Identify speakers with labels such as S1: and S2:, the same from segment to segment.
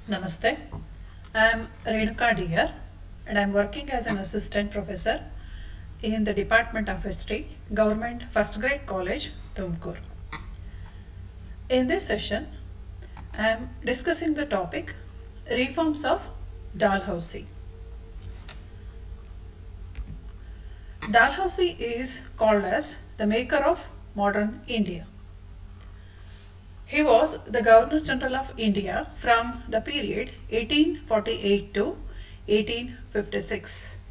S1: Namaste. I am Renuka Deer and I am working as an assistant professor in the Department of History, Government First Grade College, Tumkur. In this session, I am discussing the topic Reforms of Dalhousie. Dalhousie is called as the maker of modern India. He was the Governor General of India from the period 1848 to 1856.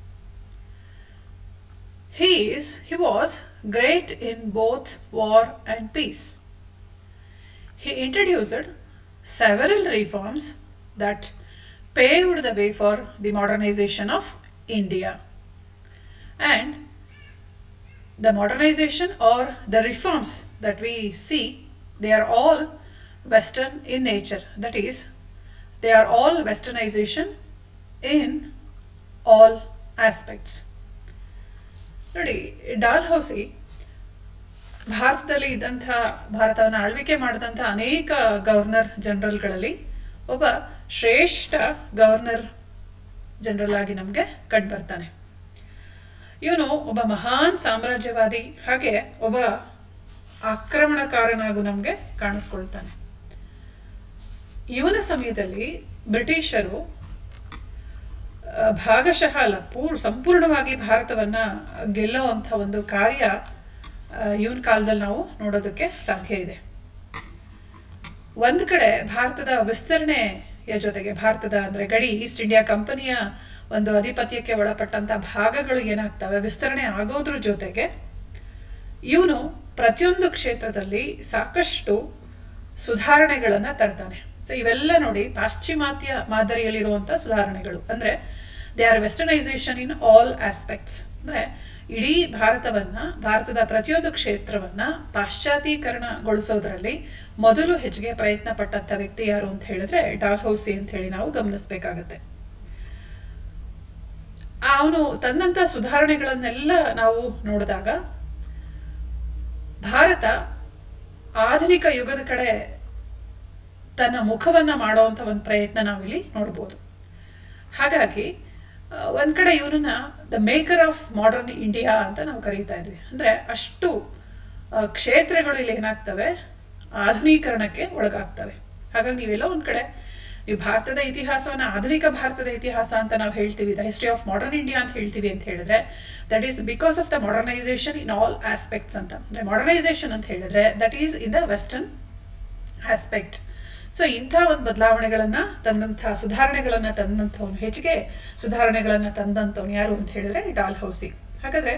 S1: He is he was great in both war and peace. He introduced several reforms that paved the way for the modernization of India. And the modernization or the reforms that we see they are all western in nature that is they are all westernization in all aspects ನೋಡಿ Dalhousie ಭಾರತದಲ್ಲಿ ಇದ್ದಂಥ ಭಾರತವನ್ನು ಆಳ್ವಿಕೆ ಮಾಡಿದಂಥ ಅನೇಕ governor ಜನರಲ್ಗಳಲ್ಲಿ ಒಬ್ಬ ಶ್ರೇಷ್ಠ governor general ಆಗಿ ನಮಗೆ ಕಂಡುಬರ್ತಾನೆ ಇವನು ಒಬ್ಬ ಮಹಾನ್ ಸಾಮ್ರಾಜ್ಯವಾದಿ ಹಾಗೆ ಒಬ್ಬ ಆಕ್ರಮಣಕಾರನಾಗೂ ನಮಗೆ ಕಾಣಿಸ್ಕೊಳ್ತಾನೆ ಇವನ ಸಮಯದಲ್ಲಿ ಬ್ರಿಟಿಷರು ಆ, ಭಾಗಶಃ ಅಲ್ಲ ಪೂರ್ ಸಂಪೂರ್ಣವಾಗಿ ಭಾರತವನ್ನ ಗೆಲ್ಲುವಂಥ ಒಂದು ಕಾರ್ಯ ಇವನ ಕಾಲದಲ್ಲಿ ನಾವು ನೋಡೋದಕ್ಕೆ ಸಾಧ್ಯ ಇದೆ ಒಂದು ಕಡೆ ಭಾರತದ ವಿಸ್ತರಣೆಯ ಜೊತೆಗೆ ಭಾರತದ ಅಂದ್ರೆ ಗಡಿ ಈಸ್ಟ್ ಇಂಡಿಯಾ ಕಂಪನಿಯ ಒಂದು ಅಧಿಪತ್ಯಕ್ಕೆ ಒಳಪಟ್ಟಂತ ಭಾಗಗಳು ಏನಾಗ್ತವೆ ವಿಸ್ತರಣೆ ಆಗೋದ್ರ ಜೊತೆಗೆ ಇವನು ಪ್ರತಿಯೊಂದು ಕ್ಷೇತ್ರದಲ್ಲಿ ಸಾಕಷ್ಟು ಸುಧಾರಣೆಗಳನ್ನ ತರ್ತಾನೆ ಸೊ ಇವೆಲ್ಲ ನೋಡಿ ಪಾಶ್ಚಿಮಾತ್ಯ ಮಾದರಿಯಲ್ಲಿರುವಂತ ಸುಧಾರಣೆಗಳು ಅಂದ್ರೆ they are westernisation in all aspects ಅಂದ್ರೆ ಇಡೀ ಭಾರತವನ್ನ ಭಾರತದ ಪ್ರತಿಯೊಂದು ಕ್ಷೇತ್ರವನ್ನ ಪಾಶ್ಚಾತ್ಯೀಕರಣಗೊಳಿಸೋದ್ರಲ್ಲಿ ಮೊದಲು ಹೆಚ್ಚಿಗೆ ಪ್ರಯತ್ನ ಪಟ್ಟಂತ ವ್ಯಕ್ತಿ ಯಾರು ಅಂತ ಹೇಳಿದ್ರೆ ಡಾಲ್ಹೌಸಿ ಅಂತ ಹೇಳಿ ನಾವು ಗಮನಿಸಬೇಕಾಗತ್ತೆ ಅವನು ತಂದಂತ ಸುಧಾರಣೆಗಳನ್ನೆಲ್ಲ ನಾವು ನೋಡಿದಾಗ ಭಾರತ ಆಧುನಿಕ ಯುಗದ ಕಡೆ ತನ್ನ ಮುಖವನ್ನ ಮಾಡುವಂತ ಒಂದು ಪ್ರಯತ್ನ ನಾವಿಲ್ಲಿ ನೋಡ್ಬೋದು ಹಾಗಾಗಿ ಆ, ಒಂದ್ ಕಡೆ ಇವನನ್ನ the maker of modern India ಅಂತ ನಾವು ಕರೀತಾ ಇದ್ವಿ ಅಂದ್ರೆ ಅಷ್ಟು ಆ, ಕ್ಷೇತ್ರಗಳು ಇಲ್ಲಿ ಏನಾಗ್ತವೆ ಆಧುನೀಕರಣಕ್ಕೆ ಒಳಗಾಗ್ತವೆ ಹಾಗಾಗಿ ನೀವೆಲ್ಲ ಒಂದ್ ಕಡೆ ನೀವು ಭಾರತದ ಇತಿಹಾಸವನ್ನ ಆಧುನಿಕ ಭಾರತದ ಇತಿಹಾಸ ಅಂತ ನಾವು ಹೇಳ್ತೀವಿ the history of modern India ಅಂತ ಹೇಳ್ತೀವಿ ಅಂತ ಹೇಳಿದ್ರೆ that is because of the modernisation in all aspects ಅಂತ ಅಂದ್ರೆ ಮಾಡರ್ನೈಸೇಷನ್ ಅಂತ ಹೇಳಿದ್ರೆ that is in the western aspect so ಇಂಥ ಒಂದು ಬದಲಾವಣೆಗಳನ್ನ ತಂದಂಥ ಸುಧಾರಣೆಗಳನ್ನ ತಂದಂಥವನು ಹೆಚ್ಚಿಗೆ ಸುಧಾರಣೆಗಳನ್ನ ತಂದಂಥವನು ಯಾರು ಅಂತ ಹೇಳಿದ್ರೆ ಡಾಲ್ ಹೌಸಿ ಹಾಗಾದ್ರೆ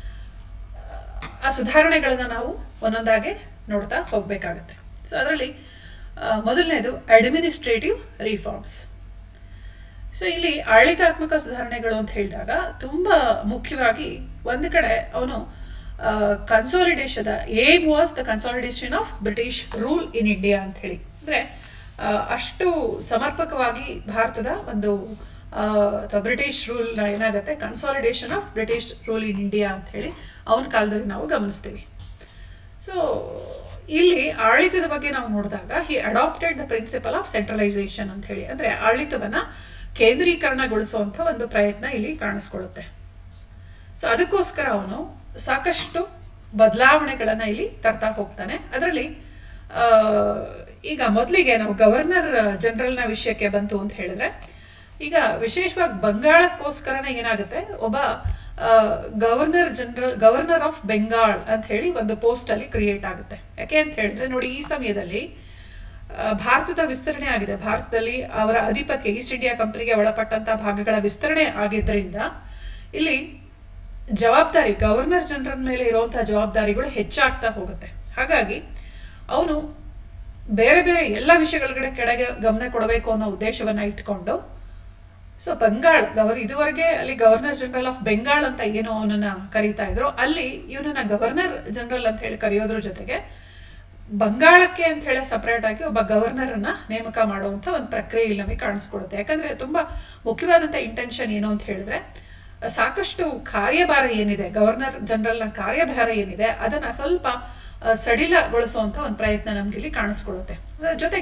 S1: ಆ ಸುಧಾರಣೆಗಳನ್ನ ನಾವು ಒಂದೊಂದಾಗೆ ನೋಡ್ತಾ ಹೋಗ್ಬೇಕಾಗತ್ತೆ ಸೊ ಅದರಲ್ಲಿ ಮೊದಲನೇದು ಅಡ್ಮಿನಿಸ್ಟ್ರೇಟಿವ್ ರಿಫಾರ್ಮ್ಸ್ ಸೊ ಇಲ್ಲಿ ಆಡಳಿತಾತ್ಮಕ ಸುಧಾರಣೆಗಳು ಅಂತ ಹೇಳಿದಾಗ ತುಂಬಾ ಮುಖ್ಯವಾಗಿ ಒಂದು ಕಡೆ ಅವನು consolidation aim was the consolidation of British rule in India ಅಂತ ಹೇಳಿ ಅಂದ್ರೆ ಆ, ಅಷ್ಟು ಸಮರ್ಪಕವಾಗಿ ಭಾರತದ ಒಂದು ಆ, ಅಥವಾ ಬ್ರಿಟಿಷ್ ರೂಲ್ ಏನಾಗುತ್ತೆ consolidation of British rule in India ಅಂತ ಹೇಳಿ ಅವನ ಕಾಲದಲ್ಲಿ ನಾವು ಗಮನಿಸ್ತೀವಿ ಸೊ ಇಲ್ಲಿ ಆಡಳಿತದ ಬಗ್ಗೆ ನಾವು ನೋಡಿದಾಗ he adopted the principle of centralisation ಅಂತ ಹೇಳಿ ಅಂದ್ರೆ ಆಡಳಿತವನ್ನ ಕೇಂದ್ರೀಕರಣಗೊಳಿಸುವಂತ ಒಂದು ಪ್ರಯತ್ನ ಇಲ್ಲಿ ಕಾಣಿಸ್ಕೊಳ್ಳುತ್ತೆ ಸೊ ಅದಕ್ಕೋಸ್ಕರ ಅವನು ಸಾಕಷ್ಟು ಬದಲಾವಣೆಗಳನ್ನ ಇಲ್ಲಿ ತರ್ತಾ ಹೋಗ್ತಾನೆ ಅದರಲ್ಲಿ ಆ, ಈಗ ಮೊದಲಿಗೆ ನಾವು ಗವರ್ನರ್ ಜನರಲ್ನ ವಿಷಯಕ್ಕೆ ಬಂತು ಅಂತ ಹೇಳಿದ್ರೆ ಈಗ ವಿಶೇಷವಾಗಿ ಬಂಗಾಳಕ್ಕೋಸ್ಕರನೇ ಏನಾಗುತ್ತೆ ಒಬ್ಬ governor general governor of Bengal ಅಂತ ಹೇಳಿ ಒಂದು ಪೋಸ್ಟ್ ಅಲ್ಲಿ ಕ್ರಿಯೇಟ್ ಆಗುತ್ತೆ ಯಾಕೆ ಅಂತ ಹೇಳಿದ್ರೆ ನೋಡಿ ಈ ಸಮಯದಲ್ಲಿ ಆ, ಭಾರತದ ವಿಸ್ತರಣೆ ಆಗಿದೆ ಭಾರತದಲ್ಲಿ ಅವರ ಅಧಿಪತ್ಯ ಈಸ್ಟ್ ಇಂಡಿಯಾ ಕಂಪನಿಗೆ ಒಳಪಟ್ಟಂತ ಭಾಗಗಳ ವಿಸ್ತರಣೆ ಆಗಿದ್ದರಿಂದ ಇಲ್ಲಿ ಜವಾಬ್ದಾರಿ ಗವರ್ನರ್ ಜನರಲ್ ಮೇಲೆ ಇರುವಂತಹ ಜವಾಬ್ದಾರಿಗಳು ಹೆಚ್ಚಾಗ್ತಾ ಹೋಗುತ್ತೆ ಹಾಗಾಗಿ ಅವನು ಬೇರೆ ಬೇರೆ ಎಲ್ಲ ವಿಷಯಗಳ ಕಡೆ ಕೆಳಗೆ ಗಮನ ಕೊಡಬೇಕು ಅನ್ನೋ ಉದ್ದೇಶವನ್ನ ಇಟ್ಕೊಂಡು ಸೊ ಬಂಗಾಳ್ ಗವರ್ ಇದುವರೆಗೆ ಅಲ್ಲಿ ಗವರ್ನರ್ ಜನರಲ್ ಆಫ್ ಬೆಂಗಾಳ್ ಅಂತ ಏನು ಅವನನ್ನ ಕರೀತಾ ಇದ್ರು ಅಲ್ಲಿ ಇವನನ್ನ ಗವರ್ನರ್ ಜನರಲ್ ಅಂತ ಹೇಳಿ ಕರೆಯೋದ್ರ ಜೊತೆಗೆ ಬಂಗಾಳಕ್ಕೆ ಅಂತ ಹೇಳಿ ಸಪರೇಟ್ ಆಗಿ ಒಬ್ಬ ಗವರ್ನರ್ ಅನ್ನ ನೇಮಕ ಮಾಡುವಂತ ಒಂದು ಪ್ರಕ್ರಿಯೆ ಇಲ್ಲಿ ನಮಗೆ ಕಾಣಿಸ್ಕೊಡುತ್ತೆ ಯಾಕಂದ್ರೆ ತುಂಬಾ ಮುಖ್ಯವಾದಂತ ಇಂಟೆನ್ಷನ್ ಏನು ಅಂತ ಹೇಳಿದ್ರೆ ಸಾಕಷ್ಟು ಕಾರ್ಯಭಾರ ಏನಿದೆ ಗವರ್ನರ್ ಜನರಲ್ನ ಕಾರ್ಯಭಾರ ಏನಿದೆ ಅದನ್ನ ಸ್ವಲ್ಪ ಆ, ಸಡಿಲಗೊಳಿಸುವಂತ ಒಂದು ಪ್ರಯತ್ನ ನಮ್ಗೆ ಇಲ್ಲಿ ಕಾಣಿಸ್ಕೊಳ್ಳುತ್ತೆ ಅದರ ಜೊತೆಗೆ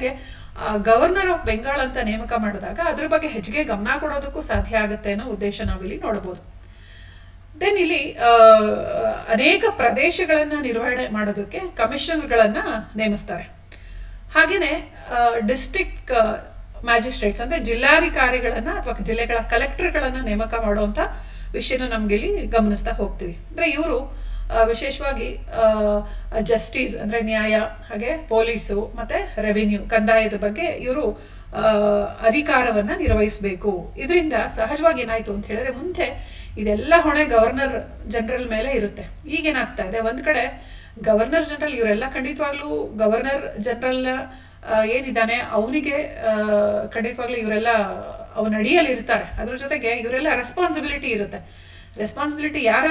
S1: ಗವರ್ನರ್ ಆಫ್ ಬೆಂಗಾಲ್ ಅಂತ ನೇಮಕ ಮಾಡಿದಾಗ ಅದ್ರ ಬಗ್ಗೆ ಹೆಚ್ಚಿಗೆ ಗಮನ ಕೊಡೋದಕ್ಕೂ ಸಾಧ್ಯ ಆಗುತ್ತೆ ಅನ್ನೋ ಉದ್ದೇಶ ನಾವಿಲ್ಲಿ ನೋಡಬಹುದು ದೆನ್ ಇಲ್ಲಿ ಆ, ಅನೇಕ ಪ್ರದೇಶಗಳನ್ನ ನಿರ್ವಹಣೆ ಮಾಡೋದಕ್ಕೆ ಕಮಿಷನರ್ಗಳನ್ನ ನೇಮಿಸ್ತಾರೆ ಹಾಗೇನೆ ಡಿಸ್ಟ್ರಿಕ್ಟ್ ಮ್ಯಾಜಿಸ್ಟ್ರೇಟ್ಸ್ ಅಂದ್ರೆ ಜಿಲ್ಲಾಧಿಕಾರಿಗಳನ್ನ ಅಥವಾ ಜಿಲ್ಲೆಗಳ ಕಲೆಕ್ಟರ್ಗಳನ್ನ ನೇಮಕ ಮಾಡುವಂತ ವಿಷಯನ ನಮ್ಗೆ ಇಲ್ಲಿ ಗಮನಿಸ್ತಾ ಹೋಗ್ತೀವಿ ಅಂದ್ರೆ ಇವರು ವಿಶೇಷವಾಗಿ ಜಸ್ಟಿಸ್ ಅಂದ್ರೆ ನ್ಯಾಯ ಹಾಗೆ ಪೊಲೀಸು ಮತ್ತೆ ರೆವಿನ್ಯೂ ಕಂದಾಯದ ಬಗ್ಗೆ ಇವರು ಅಧಿಕಾರವನ್ನ ನಿರ್ವಹಿಸಬೇಕು ಇದರಿಂದ ಸಹಜವಾಗಿ ಏನಾಯ್ತು ಅಂತ ಹೇಳಿದ್ರೆ ಮುಂಚೆ ಇದೆಲ್ಲ ಹೊಣೆ ಗವರ್ನರ್ ಜನರಲ್ ಮೇಲೆ ಇರುತ್ತೆ ಈಗೇನಾಗ್ತಾ ಇದೆ ಒಂದ್ ಕಡೆ ಗವರ್ನರ್ ಜನರಲ್ ಇವರೆಲ್ಲ ಖಂಡಿತವಾಗ್ಲೂ ಗವರ್ನರ್ ಜನರಲ್ ಏನಿದ್ದಾನೆ ಅವನಿಗೆ ಖಂಡಿತವಾಗ್ಲೂ ಇವರೆಲ್ಲ ಅವನ ಅಡಿಯಲ್ಲಿ ಇರ್ತಾರೆ ಅದ್ರ ಜೊತೆಗೆ ಇವರೆಲ್ಲ ರೆಸ್ಪಾನ್ಸಿಬಿಲಿಟಿ ಇರುತ್ತೆ ರೆಸ್ಪಾನ್ಸಿಬಿಲಿಟಿ ಯಾರ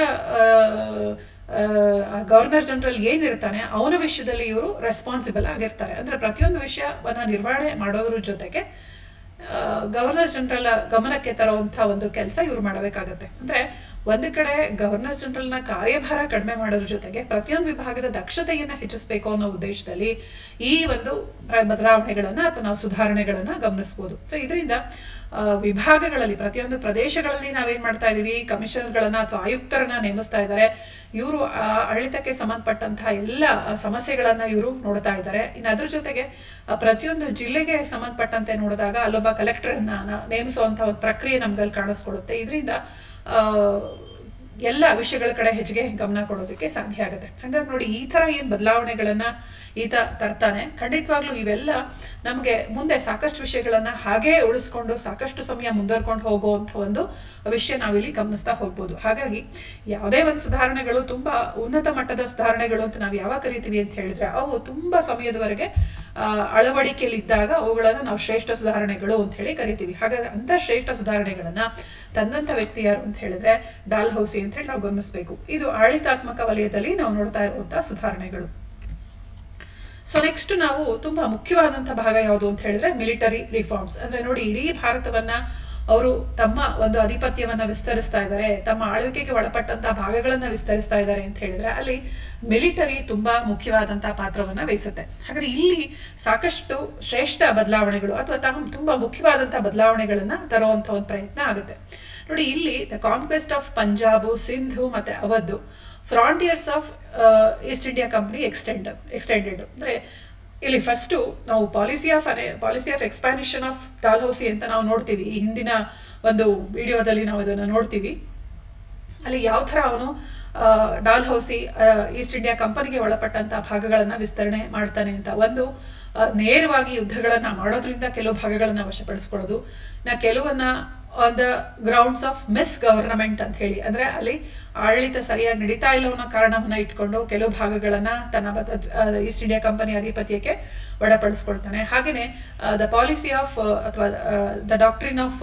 S1: ಗವರ್ನರ್ ಜನರಲ್ ಏನಿರ್ತಾನೆ ಅವನ ವಿಷಯದಲ್ಲಿ ಇವರು ರೆಸ್ಪಾನ್ಸಿಬಲ್ ಆಗಿರ್ತಾರೆ ಅಂದ್ರೆ ಪ್ರತಿಯೊಂದು ವಿಷಯವನ್ನ ನಿರ್ವಹಣೆ ಮಾಡೋದ್ರ ಜೊತೆಗೆ ಗವರ್ನರ್ ಜನರಲ್ ಗಮನಕ್ಕೆ ತರುವಂತ ಒಂದು ಕೆಲಸ ಇವ್ರು ಮಾಡಬೇಕಾಗತ್ತೆ ಅಂದ್ರೆ ಒಂದು ಕಡೆ ಗವರ್ನರ್ ಜನರಲ್ನ ಕಾರ್ಯಭಾರ ಕಡಿಮೆ ಮಾಡೋದ್ರ ಜೊತೆಗೆ ಪ್ರತಿಯೊಂದು ವಿಭಾಗದ ದಕ್ಷತೆಯನ್ನ ಹೆಚ್ಚಿಸಬೇಕು ಅನ್ನೋ ಉದ್ದೇಶದಲ್ಲಿ ಈ ಒಂದು ಪ್ರ- ಬದಲಾವಣೆಗಳನ್ನ ಅಥವಾ ನಾವು ಸುಧಾರಣೆಗಳನ್ನ ಗಮನಿಸಬಹುದು ಸೊ ಇದರಿಂದ ಆ, ವಿಭಾಗಗಳಲ್ಲಿ ಪ್ರತಿಯೊಂದು ಪ್ರದೇಶಗಳಲ್ಲಿ ನಾವೇನ್ ಮಾಡ್ತಾ ಇದೀವಿ ಕಮಿಷನರ್ಗಳನ್ನ ಅಥವಾ ಆಯುಕ್ತರನ್ನ ನೇಮಿಸ್ತಾ ಇದ್ದಾರೆ ಇವರು ಆಡಳಿತಕ್ಕೆ ಸಂಬಂಧಪಟ್ಟಂತಹ ಎಲ್ಲ ಸಮಸ್ಯೆಗಳನ್ನ ಇವರು ನೋಡ್ತಾ ಇದ್ದಾರೆ ಇನ್ನು ಅದ್ರ ಜೊತೆಗೆ ಆ, ಪ್ರತಿಯೊಂದು ಜಿಲ್ಲೆಗೆ ಸಂಬಂಧಪಟ್ಟಂತೆ ನೋಡಿದಾಗ ಅಲ್ಲೊಬ್ಬ ಕಲೆಕ್ಟರ್ನ ನೇಮಿಸುವಂತಹ ಒಂದು ಪ್ರಕ್ರಿಯೆ ನಮ್ಗಲ್ಲಿ ಕಾಣಿಸ್ಕೊಳ್ಳುತ್ತೆ ಇದರಿಂದ ಎಲ್ಲ ವಿಷಯಗಳ ಕಡೆ ಹೆಚ್ಚಿಗೆ ಗಮನ ಕೊಡೋದಕ್ಕೆ ಸಾಧ್ಯ ಆಗುತ್ತೆ ಹಾಗಾಗಿ ನೋಡಿ ಈ ತರ ಏನ್ ಬದಲಾವಣೆಗಳನ್ನ ಈತ ತರ್ತಾನೆ ಖಂಡಿತವಾಗ್ಲೂ ಇವೆಲ್ಲ ನಮ್ಗೆ ಮುಂದೆ ಸಾಕಷ್ಟು ವಿಷಯಗಳನ್ನ ಹಾಗೇ ಉಳಿಸ್ಕೊಂಡು ಸಾಕಷ್ಟು ಸಮಯ ಮುಂದುವರ್ಕೊಂಡು ಹೋಗುವಂತ ಒಂದು ವಿಷಯ ನಾವಿಲ್ಲಿ ಗಮನಿಸ್ತಾ ಹೋಗ್ಬೋದು ಹಾಗಾಗಿ ಯಾವುದೇ ಒಂದು ಸುಧಾರಣೆಗಳು ತುಂಬಾ ಉನ್ನತ ಮಟ್ಟದ ಸುಧಾರಣೆಗಳು ಅಂತ ನಾವು ಯಾವಾಗ ಕರಿತೀವಿ ಅಂತ ಹೇಳಿದ್ರೆ ಅವು ತುಂಬಾ ಸಮಯದವರೆಗೆ ಆ, ಅಳವಡಿಕೆಯಲ್ಲಿದ್ದಾಗ ಅವುಗಳನ್ನ ನಾವು ಶ್ರೇಷ್ಠ ಸುಧಾರಣೆಗಳು ಅಂತ ಹೇಳಿ ಕರಿತೀವಿ ಹಾಗಾದ್ರೆ ಅಂತ ಶ್ರೇಷ್ಠ ಸುಧಾರಣೆಗಳನ್ನ ತಂದಂತ ವ್ಯಕ್ತಿ ಯಾರು ಅಂತ ಹೇಳಿದ್ರೆ ಡಾಲ್ ಹೌಸಿ ಅಂತ ಹೇಳಿ ನಾವು ಗಮನಿಸಬೇಕು ಇದು ಆಡಳಿತಾತ್ಮಕ ವಲಯದಲ್ಲಿ ನಾವು ನೋಡ್ತಾ ಇರುವಂತಹ ಸುಧಾರಣೆಗಳು ಸೊ ನೆಕ್ಸ್ಟ್ ನಾವು ತುಂಬಾ ಮುಖ್ಯವಾದಂತಹ ಭಾಗ ಯಾವುದು ಅಂತ ಹೇಳಿದ್ರೆ ಮಿಲಿಟರಿ ರಿಫಾರ್ಮ್ಸ್ ಅಂದ್ರೆ ನೋಡಿ ಇಡೀ ಭಾರತವನ್ನ ಅವರು ತಮ್ಮ ಒಂದು ಅಧಿಪತ್ಯವನ್ನ ವಿಸ್ತರಿಸ್ತಾ ಇದ್ದಾರೆ ತಮ್ಮ ಆಳ್ವಿಕೆಗೆ ಒಳಪಟ್ಟಂತಹ ಭಾಗಗಳನ್ನ ವಿಸ್ತರಿಸ್ತಾ ಇದ್ದಾರೆ ಅಂತ ಹೇಳಿದ್ರೆ ಅಲ್ಲಿ ಮಿಲಿಟರಿ ತುಂಬಾ ಮುಖ್ಯವಾದಂತಹ ಪಾತ್ರವನ್ನ ವಹಿಸುತ್ತೆ ಹಾಗಾದ್ರೆ ಇಲ್ಲಿ ಸಾಕಷ್ಟು ಶ್ರೇಷ್ಠ ಬದಲಾವಣೆಗಳು ಅಥವಾ ತಮ್ಮ ತುಂಬಾ ಮುಖ್ಯವಾದಂತಹ ಬದಲಾವಣೆಗಳನ್ನ ತರುವಂತ ಒಂದು ಪ್ರಯತ್ನ ಆಗುತ್ತೆ ನೋಡಿ ಇಲ್ಲಿ the conquest of Punjab Sindhu ಮತ್ತೆ Awadh frontiers of East India Company extend extended ಅಂದ್ರೆ ಇಲ್ಲಿ ಫಸ್ಟು ನಾವು policy of policy of expansion of Dalhousie ಅಂತ ನಾವು ನೋಡ್ತೀವಿ ಈ ಹಿಂದಿನ ಒಂದು ವಿಡಿಯೋದಲ್ಲಿ ನಾವು ಅದನ್ನು ನೋಡ್ತೀವಿ ಅಲ್ಲಿ ಯಾವ ಥರ ಅವನು ಡಾಲ್ ಹೌಸಿ ಈಸ್ಟ್ ಇಂಡಿಯಾ ಕಂಪನಿಗೆ ಒಳಪಟ್ಟಂತ ಭಾಗಗಳನ್ನ ವಿಸ್ತರಣೆ ಮಾಡ್ತಾನೆ ಅಂತ ಒಂದು ಆ, ನೇರವಾಗಿ ಯುದ್ಧಗಳನ್ನ ಮಾಡೋದ್ರಿಂದ ಕೆಲವು ಭಾಗಗಳನ್ನ ವಶಪಡಿಸ್ಕೊಳ್ಳೋದು ನಾ ಕೆಲವನ್ನ on the grounds of misgovernment ಅಂತ ಹೇಳಿ ಅಂದ್ರೆ ಅಲ್ಲಿ ಆಡಳಿತ ಸರಿಯಾಗಿ ನಡೀತಾ ಇಲ್ಲ ಅನ್ನೋ ಕಾರಣವನ್ನ ಇಟ್ಕೊಂಡು ಕೆಲವು ಭಾಗಗಳನ್ನ ತನ್ನ ಬದ- ಆ, ಈಸ್ಟ್ ಇಂಡಿಯಾ ಕಂಪನಿ ಅಧಿಪತ್ಯಕ್ಕೆ ಒಳಪಡಿಸ್ಕೊಳ್ತಾನೆ ಹಾಗೇನೆ ದ ಪಾಲಿಸಿ ಆಫ್ ಅಥವಾ ದ ಡಾಕ್ಟ್ರಿನ್ ಆಫ್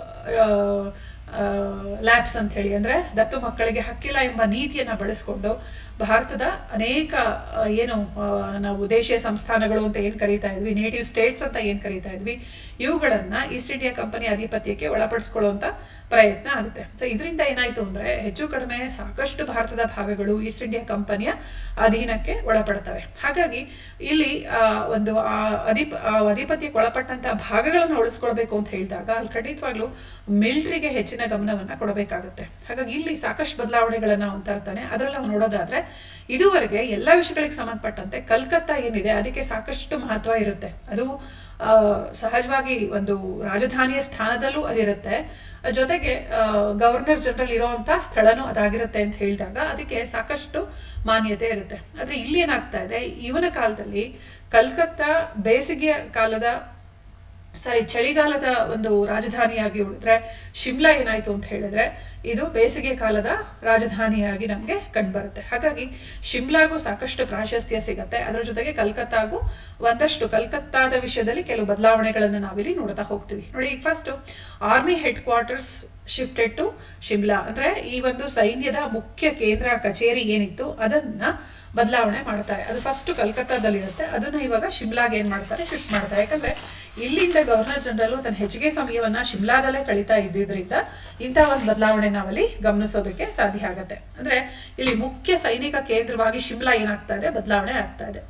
S1: ಲ್ಯಾಬ್ಸ್ ಅಂತ ಹೇಳಿ ಅಂದ್ರೆ ದತ್ತು ಮಕ್ಕಳಿಗೆ ಹಕ್ಕಿಲ್ಲ ಎಂಬ ನೀತಿಯನ್ನ ಬಳಸ್ಕೊಂಡು ಭಾರತದ ಅನೇಕ ಆ, ಏನು ಆ, ನಾವು ದೇಶೀಯ ಸಂಸ್ಥಾನಗಳು ಅಂತ ಏನ್ ಕರೀತಾ ಇದ್ವಿ ನೇಟಿವ್ ಸ್ಟೇಟ್ಸ್ ಅಂತ ಏನ್ ಕರೀತಾ ಇದ್ವಿ ಇವುಗಳನ್ನ ಈಸ್ಟ್ ಇಂಡಿಯಾ ಕಂಪನಿ ಅಧಿಪತ್ಯಕ್ಕೆ ಒಳಪಡಿಸ್ಕೊಳ್ಳುವಂತ ಪ್ರಯತ್ನ ಆಗುತ್ತೆ ಸೊ ಇದರಿಂದ ಏನಾಯ್ತು ಅಂದ್ರೆ ಹೆಚ್ಚು ಕಡಿಮೆ ಸಾಕಷ್ಟು ಭಾರತದ ಭಾಗಗಳು ಈಸ್ಟ್ ಇಂಡಿಯಾ ಕಂಪನಿಯ ಅಧೀನಕ್ಕೆ ಒಳಪಡ್ತವೆ ಹಾಗಾಗಿ ಇಲ್ಲಿ ಆ, ಒಂದು ಆ ಅಧಿಪ ಆ ಅಧಿಪತ್ಯಕ್ಕೆ ಒಳಪಟ್ಟಂತಹ ಭಾಗಗಳನ್ನು ಉಳಿಸ್ಕೊಳ್ಬೇಕು ಅಂತ ಹೇಳಿದಾಗ ಅಲ್ಲಿ ಖಂಡಿತವಾಗ್ಲೂ ಮಿಲಿಟರಿಗೆ ಹೆಚ್ಚಿನ ಗಮನವನ್ನ ಕೊಡಬೇಕಾಗುತ್ತೆ ಹಾಗಾಗಿ ಇಲ್ಲಿ ಸಾಕಷ್ಟು ಬದಲಾವಣೆಗಳನ್ನ ಅವನು ತರ್ತಾನೆ ಅದರಲ್ಲಿ ನಾವು ನೋಡೋದಾದ್ರೆ ಇದುವರೆಗೆ ಎಲ್ಲ ವಿಷಯಗಳಿಗೆ ಸಂಬಂಧಪಟ್ಟಂತೆ ಕಲ್ಕತ್ತಾ ಏನಿದೆ ಅದಕ್ಕೆ ಸಾಕಷ್ಟು ಮಹತ್ವ ಇರುತ್ತೆ ಅದು ಆ, ಸಹಜವಾಗಿ ಒಂದು ರಾಜಧಾನಿಯ ಸ್ಥಾನದಲ್ಲೂ ಅದಿರುತ್ತೆ ಜೊತೆಗೆ ಗವರ್ನರ್ ಜನರಲ್ ಇರುವಂತ ಸ್ಥಳನೂ ಅದಾಗಿರುತ್ತೆ ಅಂತ ಹೇಳಿದಾಗ ಅದಕ್ಕೆ ಸಾಕಷ್ಟು ಮಾನ್ಯತೆ ಇರುತ್ತೆ ಆದ್ರೆ ಇಲ್ಲಿ ಏನಾಗ್ತಾ ಇದೆ ಇವನ ಕಾಲದಲ್ಲಿ ಕಲ್ಕತ್ತಾ ಬೇಸಿಗೆಯ ಕಾಲದ ಸಾರಿ ಚಳಿಗಾಲದ ಒಂದು ರಾಜಧಾನಿಯಾಗಿ ಉಳಿದ್ರೆ ಶಿಮ್ಲಾ ಏನಾಯ್ತು ಅಂತ ಹೇಳಿದ್ರೆ ಇದು ಬೇಸಿಗೆ ಕಾಲದ ರಾಜಧಾನಿಯಾಗಿ ನಮಗೆ ಕಂಡುಬರುತ್ತೆ ಹಾಗಾಗಿ ಶಿಮ್ಲಾಗೂ ಸಾಕಷ್ಟು ಪ್ರಾಶಸ್ತ್ಯ ಸಿಗತ್ತೆ ಅದರ ಜೊತೆಗೆ ಕಲ್ಕತ್ತಾಗೂ ಒಂದಷ್ಟು ಕಲ್ಕತ್ತಾದ ವಿಷಯದಲ್ಲಿ ಕೆಲವು ಬದಲಾವಣೆಗಳನ್ನು ನಾವಿಲ್ಲಿ ನೋಡ್ತಾ ಹೋಗ್ತೀವಿ ನೋಡಿ ಈಗ first army headquarters shifted to Shimla ಅಂದ್ರೆ ಈ ಒಂದು ಸೈನ್ಯದ ಮುಖ್ಯ ಕೇಂದ್ರ ಕಚೇರಿ ಏನಿತ್ತು ಅದನ್ನ ಬದಲಾವಣೆ ಮಾಡ್ತಾರೆ ಅದು ಫಸ್ಟ್ ಕಲ್ಕತ್ತಾದಲ್ಲಿ ಇರುತ್ತೆ ಅದನ್ನ ಇವಾಗ ಶಿಮ್ಲಾಗೆ ಏನ್ ಮಾಡ್ತಾರೆ ಶಿಫ್ಟ್ ಮಾಡ್ತಾರೆ ಯಾಕಂದ್ರೆ ಇಲ್ಲಿಂದ ಗವರ್ನರ್ ಜನರಲ್ ತನ್ನ ಹೆಚ್ಚಿಗೆ ಸಮಯವನ್ನ ಶಿಮ್ಲಾದಲ್ಲೇ ಕಳೀತಾ ಇದ್ದಿದ್ರಿಂದ ಇಂತಹ ಒಂದು ಬದಲಾವಣೆ ನಾವಲ್ಲಿ ಗಮನಿಸೋದಕ್ಕೆ ಸಾಧ್ಯ ಆಗತ್ತೆ ಅಂದ್ರೆ ಇಲ್ಲಿ ಮುಖ್ಯ ಸೈನಿಕ ಕೇಂದ್ರವಾಗಿ ಶಿಮ್ಲಾ ಏನಾಗ್ತಾ ಇದೆ ಬದಲಾವಣೆ ಆಗ್ತಾ ಇದೆ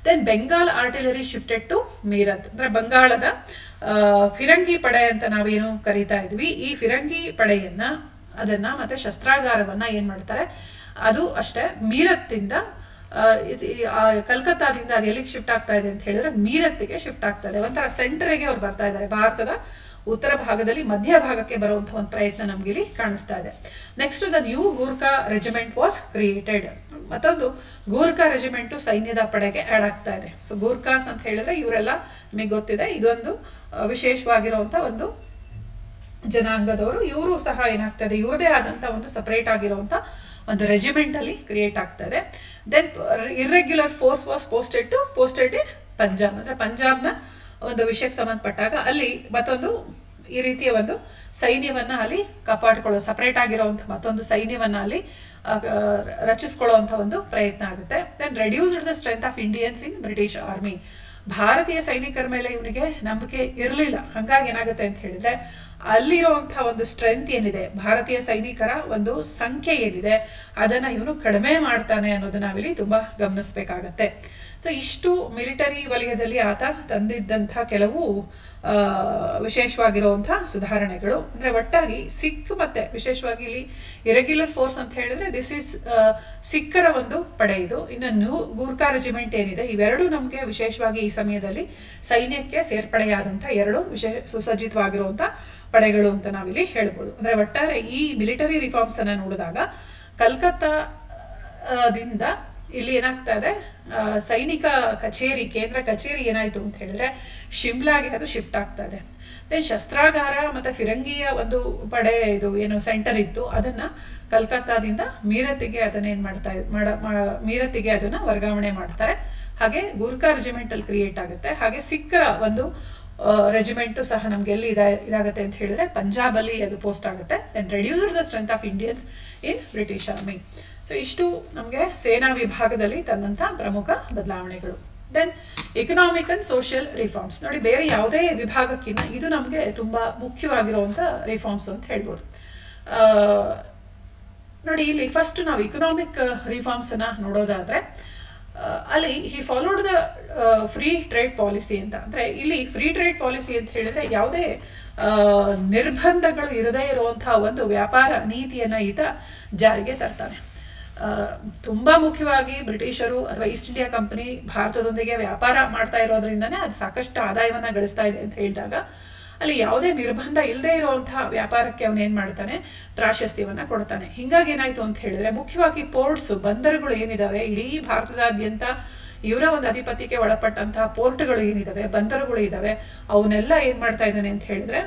S1: then Bengal artillery shifted to Meerut ಅಂದ್ರೆ ಬಂಗಾಳದ ಆ, ಫಿರಂಗಿ ಪಡೆ ಅಂತ ನಾವೇನು ಕರಿತಾ ಇದ್ವಿ ಈ ಫಿರಂಗಿ ಪಡೆಯನ್ನ ಅದನ್ನ ಮತ್ತೆ ಶಸ್ತ್ರಾಗಾರವನ್ನ ಏನ್ ಮಾಡ್ತಾರೆ ಅದು ಅಷ್ಟೇ ಮೀರತ್ತಿಂದ ಆ, ಇದು- ಈ- ಆ ಕಲ್ಕತ್ತಾದಿಂದ ಅದು ಎಲ್ಲಿಗೆ ಶಿಫ್ಟ್ ಆಗ್ತಾ ಇದೆ ಅಂತ ಹೇಳಿದ್ರೆ ಮೀರತ್ತಿಗೆ ಶಿಫ್ಟ್ ಆಗ್ತಾ ಇದೆ ಒಂಥರ ಸೆಂಟರ್ಗೆ ಅವ್ರು ಬರ್ತಾ ಇದ್ದಾರೆ ಭಾರತದ ಉತ್ತರ ಭಾಗದಲ್ಲಿ ಮಧ್ಯ ಭಾಗಕ್ಕೆ ಬರುವಂತಹ ಒಂದು ಪ್ರಯತ್ನ ನಮ್ಗೆ ಇಲ್ಲಿ ಕಾಣಿಸ್ತಾ ಇದೆ next the new Gurkha regiment was created ಮತ್ತೊಂದು ಗೂರ್ಖಾ ರೆಜಿಮೆಂಟ್ ಸೈನ್ಯದ ಪಡೆಗೆ ಆಡ್ ಆಗ್ತಾ ಇದೆ ಸೊ ಗೂರ್ಖಾಸ್ ಅಂತ ಹೇಳಿದ್ರೆ ಇವರೆಲ್ಲ ನಿಮಗೆ ಗೊತ್ತಿದೆ ಇದೊಂದು ಆ, ವಿಶೇಷವಾಗಿರುವಂತ ಒಂದು ಜನಾಂಗದವರು ಇವರು ಸಹ ಏನಾಗ್ತದೆ ಇವ್ರದೇ ಆದಂತ ಒಂದು ಸಪರೇಟ್ ಆಗಿರುವಂತ ಒಂದು ರೆಜಿಮೆಂಟ್ ಅಲ್ಲಿ ಕ್ರಿಯೇಟ್ ಆಗ್ತದೆ then irregular force was posted to posted in Punjab ಅಂದ್ರೆ ಪಂಜಾಬ್ನ ಒಂದು ವಿಷಯಕ್ಕೆ ಸಂಬಂಧಪಟ್ಟಾಗ ಅಲ್ಲಿ ಮತ್ತೊಂದು ಈ ರೀತಿಯ ಒಂದು ಸೈನ್ಯವನ್ನ ಅಲ್ಲಿ ಕಾಪಾಡಿಕೊಳ್ಳೋ ಸಪರೇಟ್ ಆಗಿರುವಂತ ಮತ್ತೊಂದು ಸೈನ್ಯವನ್ನ ಅಲ್ಲಿ ಆ, ಆ, ರಚಿಸ್ಕೊಳ್ಳುವಂತ ಒಂದು ಪ್ರಯತ್ನ ಆಗುತ್ತೆ then reduced the strength of Indians in British army ಭಾರತೀಯ ಸೈನಿಕರ ಮೇಲೆ ಇವನಿಗೆ ನಂಬಿಕೆ ಇರಲಿಲ್ಲ ಹಂಗಾಗಿ ಏನಾಗುತ್ತೆ ಅಂತ ಹೇಳಿದ್ರೆ ಅಲ್ಲಿರುವಂತಹ ಒಂದು ಸ್ಟ್ರೆಂತ್ ಏನಿದೆ ಭಾರತೀಯ ಸೈನಿಕರ ಒಂದು ಸಂಖ್ಯೆ ಏನಿದೆ ಅದನ್ನ ಇವನು ಕಡಿಮೆ ಮಾಡ್ತಾನೆ ಅನ್ನೋದು ನಾವಿಲ್ಲಿ ತುಂಬಾ ಗಮನಿಸಬೇಕಾಗತ್ತೆ ಸೊ ಇಷ್ಟು ಮಿಲಿಟರಿ ವಲಯದಲ್ಲಿ ಆತ ತಂದಿದ್ದಂಥ ಕೆಲವು ಆ, ವಿಶೇಷವಾಗಿರುವಂತಹ ಸುಧಾರಣೆಗಳು ಅಂದ್ರೆ ಒಟ್ಟಾಗಿ ಸಿಖ್ ಮತ್ತೆ ವಿಶೇಷವಾಗಿ ಇಲ್ಲಿ ಇರೆಗ್ಯುಲರ್ ಫೋರ್ಸ್ ಅಂತ ಹೇಳಿದ್ರೆ ದಿಸ್ ಇಸ್ ಸಿಖ್ಖರ ಒಂದು ಪಡೆ ಇದು ಇನ್ನು ನ್ಯೂ ಗೂರ್ಖಾ ರೆಜಿಮೆಂಟ್ ಏನಿದೆ ಇವೆರಡು ನಮಗೆ ವಿಶೇಷವಾಗಿ ಈ ಸಮಯದಲ್ಲಿ ಸೈನ್ಯಕ್ಕೆ ಸೇರ್ಪಡೆಯಾದಂಥ ಎರಡು ವಿಶೇಷ ಸುಸಜ್ಜಿತವಾಗಿರುವಂಥ ಪಡೆಗಳು ಅಂತ ನಾವಿಲ್ಲಿ ಹೇಳ್ಬೋದು ಅಂದ್ರೆ ಒಟ್ಟಾರೆ ಈ ಮಿಲಿಟರಿ ರಿಫಾರ್ಮ್ಸ್ ಅನ್ನ ನೋಡಿದಾಗ ಕಲ್ಕತ್ತಾ ಆ, ದಿಂದ ಇಲ್ಲಿ ಏನಾಗ್ತಾ ಇದೆ ಆ, ಸೈನಿಕ ಕಚೇರಿ ಕೇಂದ್ರ ಕಚೇರಿ ಏನಾಯ್ತು ಅಂತ ಹೇಳಿದ್ರೆ ಶಿಮ್ಲಾಗೆ ಅದು ಶಿಫ್ಟ್ ಆಗ್ತಾ ಇದೆ ದೆನ್ ಶಸ್ತ್ರಾಗಾರ ಮತ್ತೆ ಫಿರಂಗಿಯ ಒಂದು ಪಡೆ ಇದು ಏನು ಸೆಂಟರ್ ಇತ್ತು ಅದನ್ನ ಕಲ್ಕತ್ತಾದಿಂದ ಮೀರತ್ತಿಗೆ ಅದನ್ನ ಏನ್ ಮಾಡ್ತಾ ಇದ್- ಮಾಡ ಮಾ- ಮೀರತ್ತಿಗೆ ಅದನ್ನ ವರ್ಗಾವಣೆ ಮಾಡ್ತಾರೆ ಹಾಗೆ ಗೂರ್ಖಾ ರೆಜಿಮೆಂಟ್ ಅಲ್ಲಿ ಕ್ರಿಯೇಟ್ ಆಗುತ್ತೆ ಹಾಗೆ ಸಿಖ್ಖರ ಒಂದು ರೆಜಿಮೆಂಟು ಸಹ ನಮ್ಗೆ ಎಲ್ಲಿ ಇದ ಇದಾಗುತ್ತೆ ಅಂತ ಹೇಳಿದ್ರೆ ಪಂಜಾಬ್ ಅಲ್ಲಿ ಅದು ಪೋಸ್ಟ್ ಆಗುತ್ತೆ then reduced the strength of Indians in British army so ಇಷ್ಟು ನಮಗೆ ಸೇನಾ ವಿಭಾಗದಲ್ಲಿ ತಂದಂತ ಪ್ರಮುಖ ಬದಲಾವಣೆಗಳು then economic and social reforms ನೋಡಿ ಬೇರೆ ಯಾವುದೇ ವಿಭಾಗಕ್ಕಿಂತ ಇದು ನಮಗೆ ತುಂಬಾ ಮುಖ್ಯವಾಗಿರುವಂತ ರಿಫಾರ್ಮ್ಸ್ ಅಂತ ಹೇಳ್ಬೋದು ಆ, ನೋಡಿ ಇಲ್ಲಿ ಫಸ್ಟ್ ನಾವು ಇಕನಾಮಿಕ್ ರಿಫಾರ್ಮ್ಸ್ ಅನ್ನ ನೋಡೋದಾದ್ರೆ ಆ, ಅಲ್ಲಿ he followed the free trade policy ಅಂತ ಅಂದ್ರೆ ಇಲ್ಲಿ ಫ್ರೀ ಟ್ರೇಡ್ ಪಾಲಿಸಿ ಅಂತ ಹೇಳಿದ್ರೆ ಯಾವುದೇ ಆ, ನಿರ್ಬಂಧಗಳು ಇರದೇ ಇರುವಂತಹ ಒಂದು ವ್ಯಾಪಾರ ನೀತಿಯನ್ನ ಈತ ಜಾರಿಗೆ ತರ್ತಾನೆ ಆ, ತುಂಬಾ ಮುಖ್ಯವಾಗಿ ಬ್ರಿಟಿಷರು ಅಥವಾ ಈಸ್ಟ್ ಇಂಡಿಯಾ ಕಂಪನಿ ಭಾರತದೊಂದಿಗೆ ವ್ಯಾಪಾರ ಮಾಡ್ತಾ ಇರೋದ್ರಿಂದನೇ ಅದು ಸಾಕಷ್ಟು ಆದಾಯವನ್ನ ಗಳಿಸ್ತಾ ಇದೆ ಅಂತ ಹೇಳಿದಾಗ ಅಲ್ಲಿ ಯಾವುದೇ ನಿರ್ಬಂಧ ಇಲ್ಲದೆ ಇರುವಂತಹ ವ್ಯಾಪಾರಕ್ಕೆ ಅವನು ಏನ್ ಮಾಡ್ತಾನೆ ಪ್ರಾಶಸ್ತ್ಯವನ್ನ ಕೊಡ್ತಾನೆ ಹಿಂಗಾಗಿ ಏನಾಯ್ತು ಅಂತ ಹೇಳಿದ್ರೆ ಮುಖ್ಯವಾಗಿ ಪೋರ್ಟ್ಸ್ ಬಂದರುಗಳು ಏನಿದಾವೆ ಇಡೀ ಭಾರತದಾದ್ಯಂತ ಇವರ ಒಂದು ಅಧಿಪತ್ಯಕ್ಕೆ ಒಳಪಟ್ಟಂತಹ ಪೋರ್ಟ್ಗಳು ಏನಿದಾವೆ ಬಂದರುಗಳು ಇದಾವೆ ಅವನ್ನೆಲ್ಲ ಏನ್ ಮಾಡ್ತಾ ಇದ್ದಾನೆ ಅಂತ ಹೇಳಿದ್ರೆ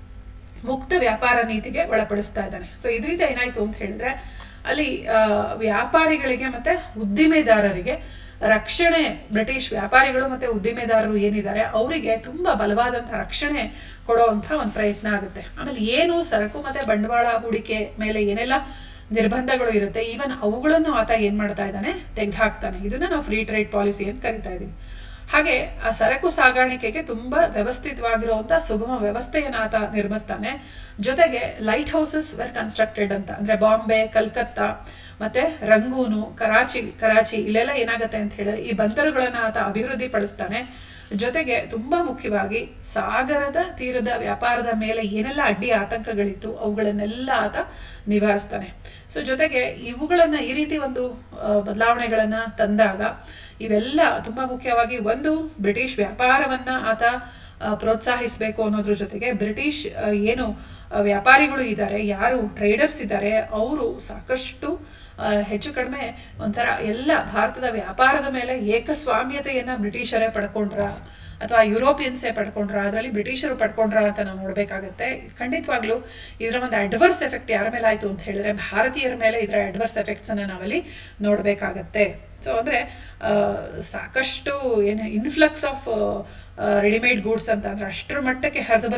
S1: ಮುಕ್ತ ವ್ಯಾಪಾರ ನೀತಿಗೆ ಒಳಪಡಿಸ್ತಾ ಇದ್ದಾನೆ ಸೊ ಇದರಿಂದ ಏನಾಯ್ತು ಅಂತ ಹೇಳಿದ್ರೆ ಅಲ್ಲಿ ಆ, ವ್ಯಾಪಾರಿಗಳಿಗೆ ಮತ್ತೆ ಉದ್ದಿಮೆದಾರರಿಗೆ ರಕ್ಷಣೆ ಬ್ರಿಟಿಷ್ ವ್ಯಾಪಾರಿಗಳು ಮತ್ತೆ ಉದ್ದಿಮೆದಾರರು ಏನಿದ್ದಾರೆ ಅವರಿಗೆ ತುಂಬಾ ಬಲವಾದಂತಹ ರಕ್ಷಣೆ ಕೊಡುವಂತ ಒಂದು ಪ್ರಯತ್ನ ಆಗುತ್ತೆ ಆಮೇಲೆ ಏನು ಸರಕು ಮತ್ತೆ ಬಂಡವಾಳ ಹೂಡಿಕೆ ಮೇಲೆ ಏನೆಲ್ಲ ನಿರ್ಬಂಧಗಳು ಇರುತ್ತೆ ಈವನ್ ಅವುಗಳನ್ನು ಆತ ಏನ್ ಮಾಡ್ತಾ ಇದ್ದಾನೆ ತೆಗೆದುಹಾಕ್ತಾನೆ ಇದನ್ನ ನಾವು ಫ್ರೀ ಟ್ರೇಡ್ ಪಾಲಿಸಿ ಅಂತ ಕರಿತಾ ಇದೀವಿ ಹಾಗೆ ಆ ಸರಕು ಸಾಗಾಣಿಕೆಗೆ ತುಂಬಾ ವ್ಯವಸ್ಥಿತವಾಗಿರುವಂತಹ ಸುಗಮ ವ್ಯವಸ್ಥೆಯನ್ನು ಆತ ನಿರ್ಮಿಸ್ತಾನೆ ಜೊತೆಗೆ ಲೈಟ್ ಹೌಸಸ್ ವೆರ್ ಕನ್ಸ್ಟ್ರಕ್ಟೆಡ್ ಅಂತ ಅಂದ್ರೆ ಬಾಂಬೆ ಕಲ್ಕತ್ತಾ ಮತ್ತೆ ರಂಗೂನು ಕರಾಚಿ ಕರಾಚಿ ಇಲ್ಲೆಲ್ಲ ಏನಾಗುತ್ತೆ ಅಂತ ಹೇಳಿದ್ರೆ ಈ ಬಂದರುಗಳನ್ನ ಆತ ಅಭಿವೃದ್ಧಿ ಪಡಿಸ್ತಾನೆ ಜೊತೆಗೆ ತುಂಬಾ ಮುಖ್ಯವಾಗಿ ಸಾಗರದ ತೀರದ ವ್ಯಾಪಾರದ ಮೇಲೆ ಏನೆಲ್ಲ ಅಡ್ಡಿ ಆತಂಕಗಳಿತ್ತು ಅವುಗಳನ್ನೆಲ್ಲ ಆತ ನಿವಾರಿಸ್ತಾನೆ ಸೊ ಜೊತೆಗೆ ಇವುಗಳನ್ನ ಈ ರೀತಿ ಒಂದು ಆ, ಬದಲಾವಣೆಗಳನ್ನ ತಂದಾಗ ಇವೆಲ್ಲ ತುಂಬಾ ಮುಖ್ಯವಾಗಿ ಒಂದು ಬ್ರಿಟಿಷ್ ವ್ಯಾಪಾರವನ್ನ ಆತ ಆ, ಪ್ರೋತ್ಸಾಹಿಸಬೇಕು ಅನ್ನೋದ್ರ ಜೊತೆಗೆ ಬ್ರಿಟಿಷ್ ಆ, ಏನು ಆ, ವ್ಯಾಪಾರಿಗಳು ಇದ್ದಾರೆ ಯಾರು ಟ್ರೇಡರ್ಸ್ ಇದ್ದಾರೆ ಅವರು ಸಾಕಷ್ಟು ಆ, ಹೆಚ್ಚು ಕಡಿಮೆ ಒಂಥರ ಎಲ್ಲ ಭಾರತದ ವ್ಯಾಪಾರದ ಮೇಲೆ ಏಕಸ್ವಾಮ್ಯತೆಯನ್ನ ಬ್ರಿಟಿಷರೇ ಪಡ್ಕೊಂಡ್ರ ಅಥವಾ ಯುರೋಪಿಯನ್ಸೇ ಪಡ್ಕೊಂಡ್ರ ಅದರಲ್ಲಿ ಬ್ರಿಟಿಷರು ಪಡ್ಕೊಂಡ್ರ ಅಂತ ನಾವು ನೋಡ್ಬೇಕಾಗತ್ತೆ ಖಂಡಿತವಾಗ್ಲೂ ಇದರ ಒಂದು ಅಡ್ವರ್ಸ್ ಎಫೆಕ್ಟ್ ಯಾರ ಮೇಲೆ ಆಯ್ತು ಅಂತ ಹೇಳಿದ್ರೆ ಭಾರತೀಯರ ಮೇಲೆ ಇದರ ಅಡ್ವರ್ಸ್ ಎಫೆಕ್ಟ್ಸ್ ಅನ್ನ ನಾವಲ್ಲಿ ನೋಡ್ಬೇಕಾಗತ್ತೆ ಸೊ ಅಂದ್ರೆ ಆ, ಸಾಕಷ್ಟು ಏನು ಇನ್ಫ್ಲಕ್ಸ್ ಆಫ್ ರೆಡಿಮೇಡ್ ಗೂಡ್ಸ್ ಅಂತ ಅಂದ್ರೆ ಅಷ್ಟರ ಮಟ್ಟಕ್ಕೆ ಹರಿದು ಬರುತ್ತೆ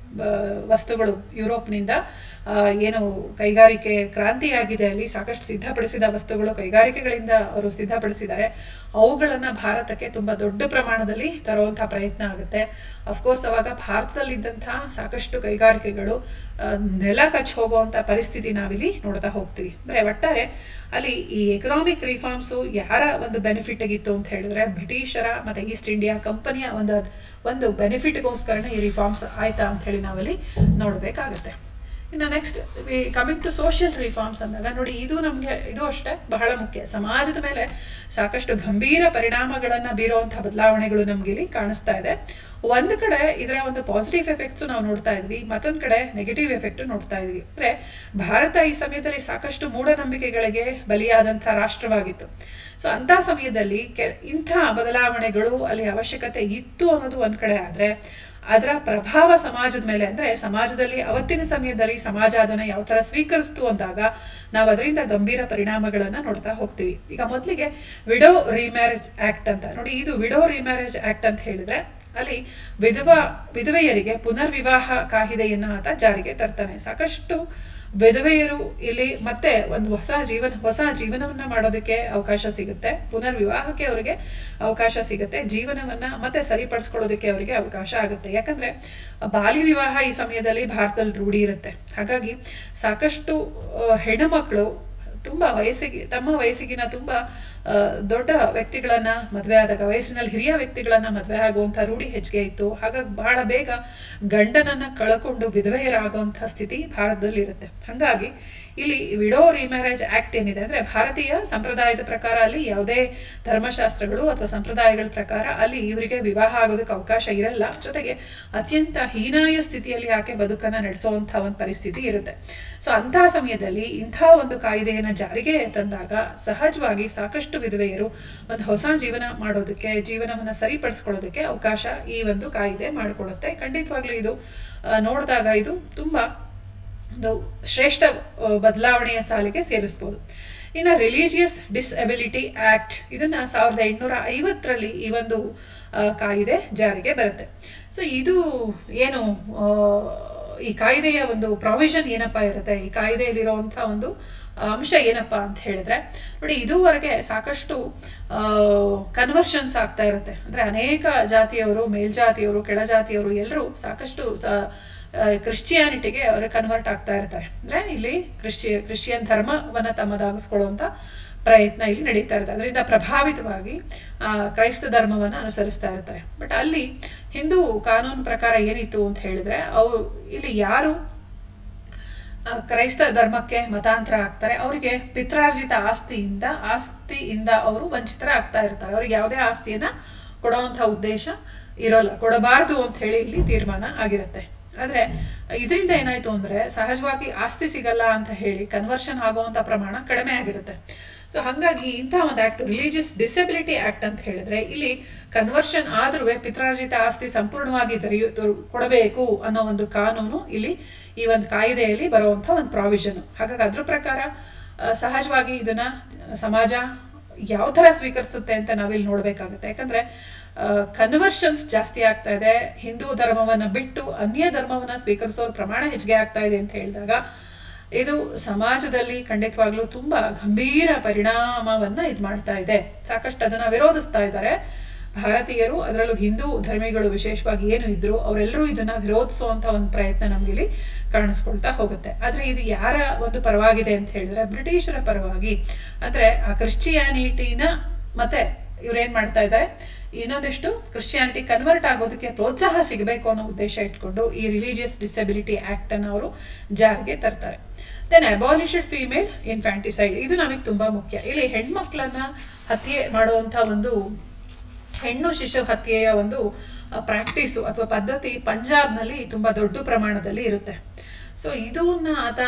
S1: ವಸ್ತುಗಳು ಯುರೋಪ್ನಿಂದ ಆ, ಏನು ಕೈಗಾರಿಕೆ ಕ್ರಾಂತಿಯಾಗಿದೆ ಅಲ್ಲಿ ಸಾಕಷ್ಟು ಸಿದ್ಧಪಡಿಸಿದ ವಸ್ತುಗಳು ಕೈಗಾರಿಕೆಗಳಿಂದ ಅವರು ಸಿದ್ಧಪಡಿಸಿದ್ದಾರೆ ಅವುಗಳನ್ನು ಭಾರತಕ್ಕೆ ತುಂಬ ದೊಡ್ಡ ಪ್ರಮಾಣದಲ್ಲಿ ತರುವಂಥ ಪ್ರಯತ್ನ ಆಗುತ್ತೆ ಅಫ್ಕೋರ್ಸ್ ಅವಾಗ ಭಾರತದಲ್ಲಿದ್ದಂಥ ಸಾಕಷ್ಟು ಕೈಗಾರಿಕೆಗಳು ಆ, ನೆಲ ಕಚ್ಚಿ ಹೋಗುವಂಥ ಪರಿಸ್ಥಿತಿ ನಾವಿಲ್ಲಿ ನೋಡ್ತಾ ಹೋಗ್ತೀವಿ ಅಂದರೆ ಒಟ್ಟಾರೆ ಅಲ್ಲಿ ಈ ಎಕನಾಮಿಕ್ ರಿಫಾರ್ಮ್ಸು ಯಾರ ಒಂದು ಬೆನಿಫಿಟ್ ಆಗಿತ್ತು ಅಂತ ಹೇಳಿದ್ರೆ ಬ್ರಿಟಿಷರ ಮತ್ತು ಈಸ್ಟ್ ಇಂಡಿಯಾ ಕಂಪನಿಯ ಒಂದು ಒಂದು ಬೆನಿಫಿಟ್ಗೋಸ್ಕರನೇ ಈ ರಿಫಾರ್ಮ್ಸ್ ಆಯ್ತಾ ಅಂತ ಹೇಳಿ ನಾವಲ್ಲಿ ನೋಡಬೇಕಾಗತ್ತೆ ಇನ್ನು next coming to social reforms ಅಂದಾಗ ನೋಡಿ ಇದು ನಮಗೆ ಇದು ಅಷ್ಟೇ ಬಹಳ ಮುಖ್ಯ ಸಮಾಜದ ಮೇಲೆ ಸಾಕಷ್ಟು ಗಂಭೀರ ಪರಿಣಾಮಗಳನ್ನು ಬೀರುವಂಥ ಬದಲಾವಣೆಗಳು ನಮ್ಗೆ ಇಲ್ಲಿ ಕಾಣಿಸ್ತಾ ಇದೆ ಒಂದು ಕಡೆ ಇದರ ಒಂದು ಪಾಸಿಟಿವ್ ಎಫೆಕ್ಟ್ಸ್ ನಾವು ನೋಡ್ತಾ ಇದ್ವಿ ಮತ್ತೊಂದು ಕಡೆ ನೆಗೆಟಿವ್ ಎಫೆಕ್ಟ್ ನೋಡ್ತಾ ಇದ್ವಿ ಅಂದ್ರೆ ಭಾರತ ಈ ಸಮಯದಲ್ಲಿ ಸಾಕಷ್ಟು ಮೂಢನಂಬಿಕೆಗಳಿಗೆ ಬಲಿಯಾದಂಥ ರಾಷ್ಟ್ರವಾಗಿತ್ತು ಸೊ ಅಂಥ ಸಮಯದಲ್ಲಿ ಕೆ ಇಂಥ ಬದಲಾವಣೆಗಳು ಅಲ್ಲಿ ಅವಶ್ಯಕತೆ ಇತ್ತು ಅನ್ನೋದು ಒಂದ್ ಕಡೆ ಆದ್ರೆ ಅದರ ಪ್ರಭಾವ ಸಮಾಜದ ಮೇಲೆ ಅಂದ್ರೆ ಸಮಾಜದಲ್ಲಿ ಅವತ್ತಿನ ಸಮಯದಲ್ಲಿ ಸಮಾಜ ಅದನ್ನ ಯಾವ ತರ ಸ್ವೀಕರಿಸ್ತು ಅಂದಾಗ ನಾವು ಅದರಿಂದ ಗಂಭೀರ ಪರಿಣಾಮಗಳನ್ನ ನೋಡ್ತಾ ಹೋಗ್ತೀವಿ ಈಗ ಮೊದಲಿಗೆ ವಿಡೋ ರಿಮ್ಯಾರೇಜ್ ಆಕ್ಟ್ ಅಂತ ನೋಡಿ ಇದು ವಿಡೋ ರಿಮ್ಯಾರೇಜ್ ಆಕ್ಟ್ ಅಂತ ಹೇಳಿದ್ರೆ ಅಲ್ಲಿ ವಿಧವಾ ವಿಧವೆಯರಿಗೆ ಪುನರ್ವಿವಾಹ ಕಾಯಿದೆಯನ್ನ ಆತ ಜಾರಿಗೆ ತರ್ತಾನೆ ಸಾಕಷ್ಟು ವಿಧವೆಯರು ಇಲ್ಲಿ ಮತ್ತೆ ಒಂದು ಹೊಸ ಜೀವನ ಹೊಸ ಜೀವನವನ್ನ ಮಾಡೋದಕ್ಕೆ ಅವಕಾಶ ಸಿಗುತ್ತೆ ಪುನರ್ವಿವಾಹಕ್ಕೆ ಅವರಿಗೆ ಅವಕಾಶ ಸಿಗುತ್ತೆ ಜೀವನವನ್ನ ಮತ್ತೆ ಸರಿಪಡಿಸ್ಕೊಳ್ಳೋದಕ್ಕೆ ಅವರಿಗೆ ಅವಕಾಶ ಆಗುತ್ತೆ ಯಾಕಂದ್ರೆ ಬಾಲ್ಯ ವಿವಾಹ ಈ ಸಮಯದಲ್ಲಿ ಭಾರತದಲ್ಲಿ ರೂಢಿ ಇರುತ್ತೆ ಹಾಗಾಗಿ ಸಾಕಷ್ಟು ಆ, ಹೆಣ್ಣುಮಕ್ಕಳು ತುಂಬಾ ವಯಸ್ಸಿಗೆ ತಮ್ಮ ವಯಸ್ಸಿಗಿನ ತುಂಬಾ ಆ, ದೊಡ್ಡ ವ್ಯಕ್ತಿಗಳನ್ನ ಮದುವೆ ಆದಾಗ ವಯಸ್ಸಿನಲ್ಲಿ ಹಿರಿಯ ವ್ಯಕ್ತಿಗಳನ್ನ ಮದುವೆ ಆಗುವಂತ ರೂಢಿ ಹೆಚ್ಚಿಗೆ ಇತ್ತು ಹಾಗಾಗಿ ಬಹಳ ಬೇಗ ಗಂಡನನ್ನ ಕಳ್ಕೊಂಡು ವಿಧವೆಯರಾಗುವಂತಹ ಸ್ಥಿತಿ ಭಾರತದಲ್ಲಿ ಇರುತ್ತೆ ಹಾಗಾಗಿ ಇಲ್ಲಿ ವಿಡೋ ರಿಮ್ಯಾರೇಜ್ ಆಕ್ಟ್ ಏನಿದೆ ಅಂದ್ರೆ ಭಾರತೀಯ ಸಂಪ್ರದಾಯದ ಪ್ರಕಾರ ಅಲ್ಲಿ ಯಾವುದೇ ಧರ್ಮಶಾಸ್ತ್ರಗಳು ಅಥವಾ ಸಂಪ್ರದಾಯಗಳ ಪ್ರಕಾರ ಅಲ್ಲಿ ಇವರಿಗೆ ವಿವಾಹ ಆಗೋದಕ್ಕೆ ಅವಕಾಶ ಇರಲ್ಲ ಜೊತೆಗೆ ಅತ್ಯಂತ ಹೀನಾಯ ಸ್ಥಿತಿಯಲ್ಲಿ ಆಕೆ ಬದುಕನ್ನ ನಡೆಸುವಂತ ಒಂದು ಪರಿಸ್ಥಿತಿ ಇರುತ್ತೆ ಸೊ ಅಂತಹ ಸಮಯದಲ್ಲಿ ಇಂಥ ಒಂದು ಕಾಯ್ದೆಯನ್ನ ಜಾರಿಗೆ ತಂದಾಗ ಸಹಜವಾಗಿ ಸಾಕಷ್ಟು ವಿಧವೆಯರು ಒಂದು ಹೊಸ ಜೀವನ ಮಾಡೋದಕ್ಕೆ ಜೀವನವನ್ನ ಸರಿಪಡಿಸ್ಕೊಳ್ಳೋದಕ್ಕೆ ಅವಕಾಶ ಈ ಒಂದು ಕಾಯ್ದೆ ಮಾಡಿಕೊಡುತ್ತೆ ಖಂಡಿತವಾಗ್ಲೂ ಇದು ಆ, ನೋಡಿದಾಗ ಇದು ತುಂಬಾ ಒಂದು ಶ್ರೇಷ್ಠ ಆ, ಬದಲಾವಣೆಯ ಸಾಲಿಗೆ ಸೇರಿಸ್ಬೋದು ಇನ್ನು ರಿಲಿಜಿಯಸ್ ಡಿಸ್ಎಬಿಲಿಟಿ ಆಕ್ಟ್ ಇದನ್ನ ಸಾವಿರದ ಎಂಟುನೂರ ಐವತ್ತರಲ್ಲಿ ಈ ಒಂದು ಆ, ಕಾಯ್ದೆ ಜಾರಿಗೆ ಬರುತ್ತೆ ಸೊ ಇದು ಏನು ಆ, ಈ ಕಾಯ್ದೆಯ ಒಂದು ಪ್ರಾವಿಷನ್ ಏನಪ್ಪಾ ಇರುತ್ತೆ ಈ ಕಾಯ್ದೆಯಲ್ಲಿರುವಂಥ ಒಂದು ಅಂಶ ಏನಪ್ಪಾ ಅಂತ ಹೇಳಿದ್ರೆ ನೋಡಿ ಇದುವರೆಗೆ ಸಾಕಷ್ಟು ಕನ್ವರ್ಷನ್ಸ್ ಆಗ್ತಾ ಇರುತ್ತೆ ಅಂದ್ರೆ ಅನೇಕ ಜಾತಿಯವರು ಮೇಲ್ಜಾತಿಯವರು ಕೆಳಜಾತಿಯವರು ಎಲ್ಲರೂ ಸಾಕಷ್ಟು ಸ- ಆ, ಕ್ರಿಶ್ಚಿಯಾನಿಟಿಗೆ ಅವರು ಕನ್ವರ್ಟ್ ಆಗ್ತಾ ಇರ್ತಾರೆ ಅಂದ್ರೆ ಇಲ್ಲಿ ಕ್ರಿಶ್ಚಿ ಕ್ರಿಶ್ಚಿಯನ್ ಧರ್ಮವನ್ನ ತಮ್ಮದಾಗಿಸ್ಕೊಳ್ಳುವಂತ ಪ್ರಯತ್ನ ಇಲ್ಲಿ ನಡೀತಾ ಇರುತ್ತೆ ಅದರಿಂದ ಪ್ರಭಾವಿತವಾಗಿ ಆ, ಕ್ರೈಸ್ತ ಧರ್ಮವನ್ನ ಅನುಸರಿಸ್ತಾ ಇರ್ತಾರೆ ಬಟ್ ಅಲ್ಲಿ ಹಿಂದೂ ಕಾನೂನು ಪ್ರಕಾರ ಏನಿತ್ತು ಅಂತ ಹೇಳಿದ್ರೆ ಅವು ಇಲ್ಲಿ ಯಾರು ಆ, ಕ್ರೈಸ್ತ ಧರ್ಮಕ್ಕೆ ಮತಾಂತರ ಆಗ್ತಾರೆ ಅವರಿಗೆ ಪಿತ್ರಾರ್ಜಿತ ಆಸ್ತಿಯಿಂದ ಆಸ್ತಿಯಿಂದ ಅವರು ವಂಚಿತರಾಗ್ತಾ ಇರ್ತಾರೆ ಅವ್ರಿಗೆ ಯಾವುದೇ ಆಸ್ತಿಯನ್ನ ಕೊಡುವಂಥ ಉದ್ದೇಶ ಇರೋಲ್ಲ ಕೊಡಬಾರದು ಅಂತ ಹೇಳಿ ಇಲ್ಲಿ ತೀರ್ಮಾನ ಆಗಿರುತ್ತೆ ಆದ್ರೆ ಇದರಿಂದ ಏನಾಯ್ತು ಅಂದ್ರೆ ಸಹಜವಾಗಿ ಆಸ್ತಿ ಸಿಗಲ್ಲ ಅಂತ ಹೇಳಿ ಕನ್ವರ್ಷನ್ ಆಗುವಂತ ಪ್ರಮಾಣ ಕಡಿಮೆ ಆಗಿರುತ್ತೆ ಸೊ ಹಾಗಾಗಿ ಇಂಥ ಒಂದು ಆಕ್ಟ್ ರಿಲಿಜಿಯಸ್ ಡಿಸಬಿಲಿಟಿ ಆಕ್ಟ್ ಅಂತ ಹೇಳಿದ್ರೆ ಇಲ್ಲಿ ಕನ್ವರ್ಷನ್ ಆದ್ರೂ ಪಿತ್ರಾರ್ಜಿತ ಆಸ್ತಿ ಸಂಪೂರ್ಣವಾಗಿ ದೊರೆಯು ದೊರ- ಕೊಡಬೇಕು ಅನ್ನೋ ಒಂದು ಕಾನೂನು ಇಲ್ಲಿ ಈ ಒಂದು ಕಾಯ್ದೆಯಲ್ಲಿ ಬರುವಂತ ಒಂದು ಪ್ರಾವಿಷನ್ ಹಾಗಾಗಿ ಅದ್ರ ಪ್ರಕಾರ ಆ, ಸಹಜವಾಗಿ ಇದನ್ನ ಸಮಾಜ ಯಾವ ತರ ಸ್ವೀಕರಿಸುತ್ತೆ ಅಂತ ನಾವಿಲ್ಲಿ ನೋಡ್ಬೇಕಾಗುತ್ತೆ ಯಾಕಂದ್ರೆ ಕನ್ವರ್ಷನ್ಸ್ ಜಾಸ್ತಿ ಆಗ್ತಾ ಇದೆ ಹಿಂದೂ ಧರ್ಮವನ್ನ ಬಿಟ್ಟು ಅನ್ಯ ಧರ್ಮವನ್ನ ಸ್ವೀಕರಿಸೋರ ಪ್ರಮಾಣ ಹೆಚ್ಚಿಗೆ ಆಗ್ತಾ ಇದೆ ಅಂತ ಹೇಳಿದಾಗ ಇದು ಸಮಾಜದಲ್ಲಿ ಖಂಡಿತವಾಗ್ಲೂ ತುಂಬಾ ಗಂಭೀರ ಪರಿಣಾಮವನ್ನ ಇದು ಮಾಡ್ತಾ ಇದೆ ಸಾಕಷ್ಟು ಅದನ್ನ ವಿರೋಧಿಸ್ತಾ ಇದ್ದಾರೆ ಭಾರತೀಯರು ಅದರಲ್ಲೂ ಹಿಂದೂ ಧರ್ಮಿಗಳು ವಿಶೇಷವಾಗಿ ಏನು ಇದ್ರು ಅವರೆಲ್ಲರೂ ಇದನ್ನ ವಿರೋಧಿಸುವಂತ ಒಂದು ಪ್ರಯತ್ನ ನಮ್ಗಿಲ್ಲಿ ಕಾಣಿಸ್ಕೊಳ್ತಾ ಹೋಗುತ್ತೆ ಆದ್ರೆ ಇದು ಯಾರ ಒಂದು ಪರವಾಗಿದೆ ಅಂತ ಹೇಳಿದ್ರೆ ಬ್ರಿಟಿಷರ ಪರವಾಗಿ ಅಂದ್ರೆ ಆ ಕ್ರಿಶ್ಚಿಯಾನಿಟಿನ ಮತ್ತೆ ಇವ್ರೇನ್ ಮಾಡ್ತಾ ಇದ್ದಾರೆ ಇನ್ನೊಂದಿಷ್ಟು ಕ್ರಿಶ್ಚಿಯಾನಿಟಿ ಕನ್ವರ್ಟ್ ಆಗೋದಕ್ಕೆ ಪ್ರೋತ್ಸಾಹ ಸಿಗಬೇಕು ಅನ್ನೋ ಉದ್ದೇಶ ಇಟ್ಕೊಂಡು ಈ ರಿಲಿಜಿಯಸ್ ಡಿಸಬಿಲಿಟಿ ಆಕ್ಟ್ ಅನ್ನು ಅವರು ಜಾರಿಗೆ ತರ್ತಾರೆ ದೆನ್ ಅಬಾಲಿಷಡ್ ಫಿಮೇಲ್ ಇನ್ಫ್ಯಾಂಟಿಸೈಡ್ ಇದು ನಮಗೆ ತುಂಬಾ ಮುಖ್ಯ ಇಲ್ಲಿ ಹೆಣ್ಮಕ್ಳನ್ನ ಹತ್ಯೆ ಮಾಡುವಂತ ಒಂದು ಹೆಣ್ಣು ಶಿಶು ಹತ್ಯೆಯ ಒಂದು ಪ್ರಾಕ್ಟೀಸು ಅಥವಾ ಪದ್ಧತಿ ಪಂಜಾಬ್ನಲ್ಲಿ ತುಂಬಾ ದೊಡ್ಡ ಪ್ರಮಾಣದಲ್ಲಿ ಇರುತ್ತೆ ಸೊ ಇದನ್ನ ಆತ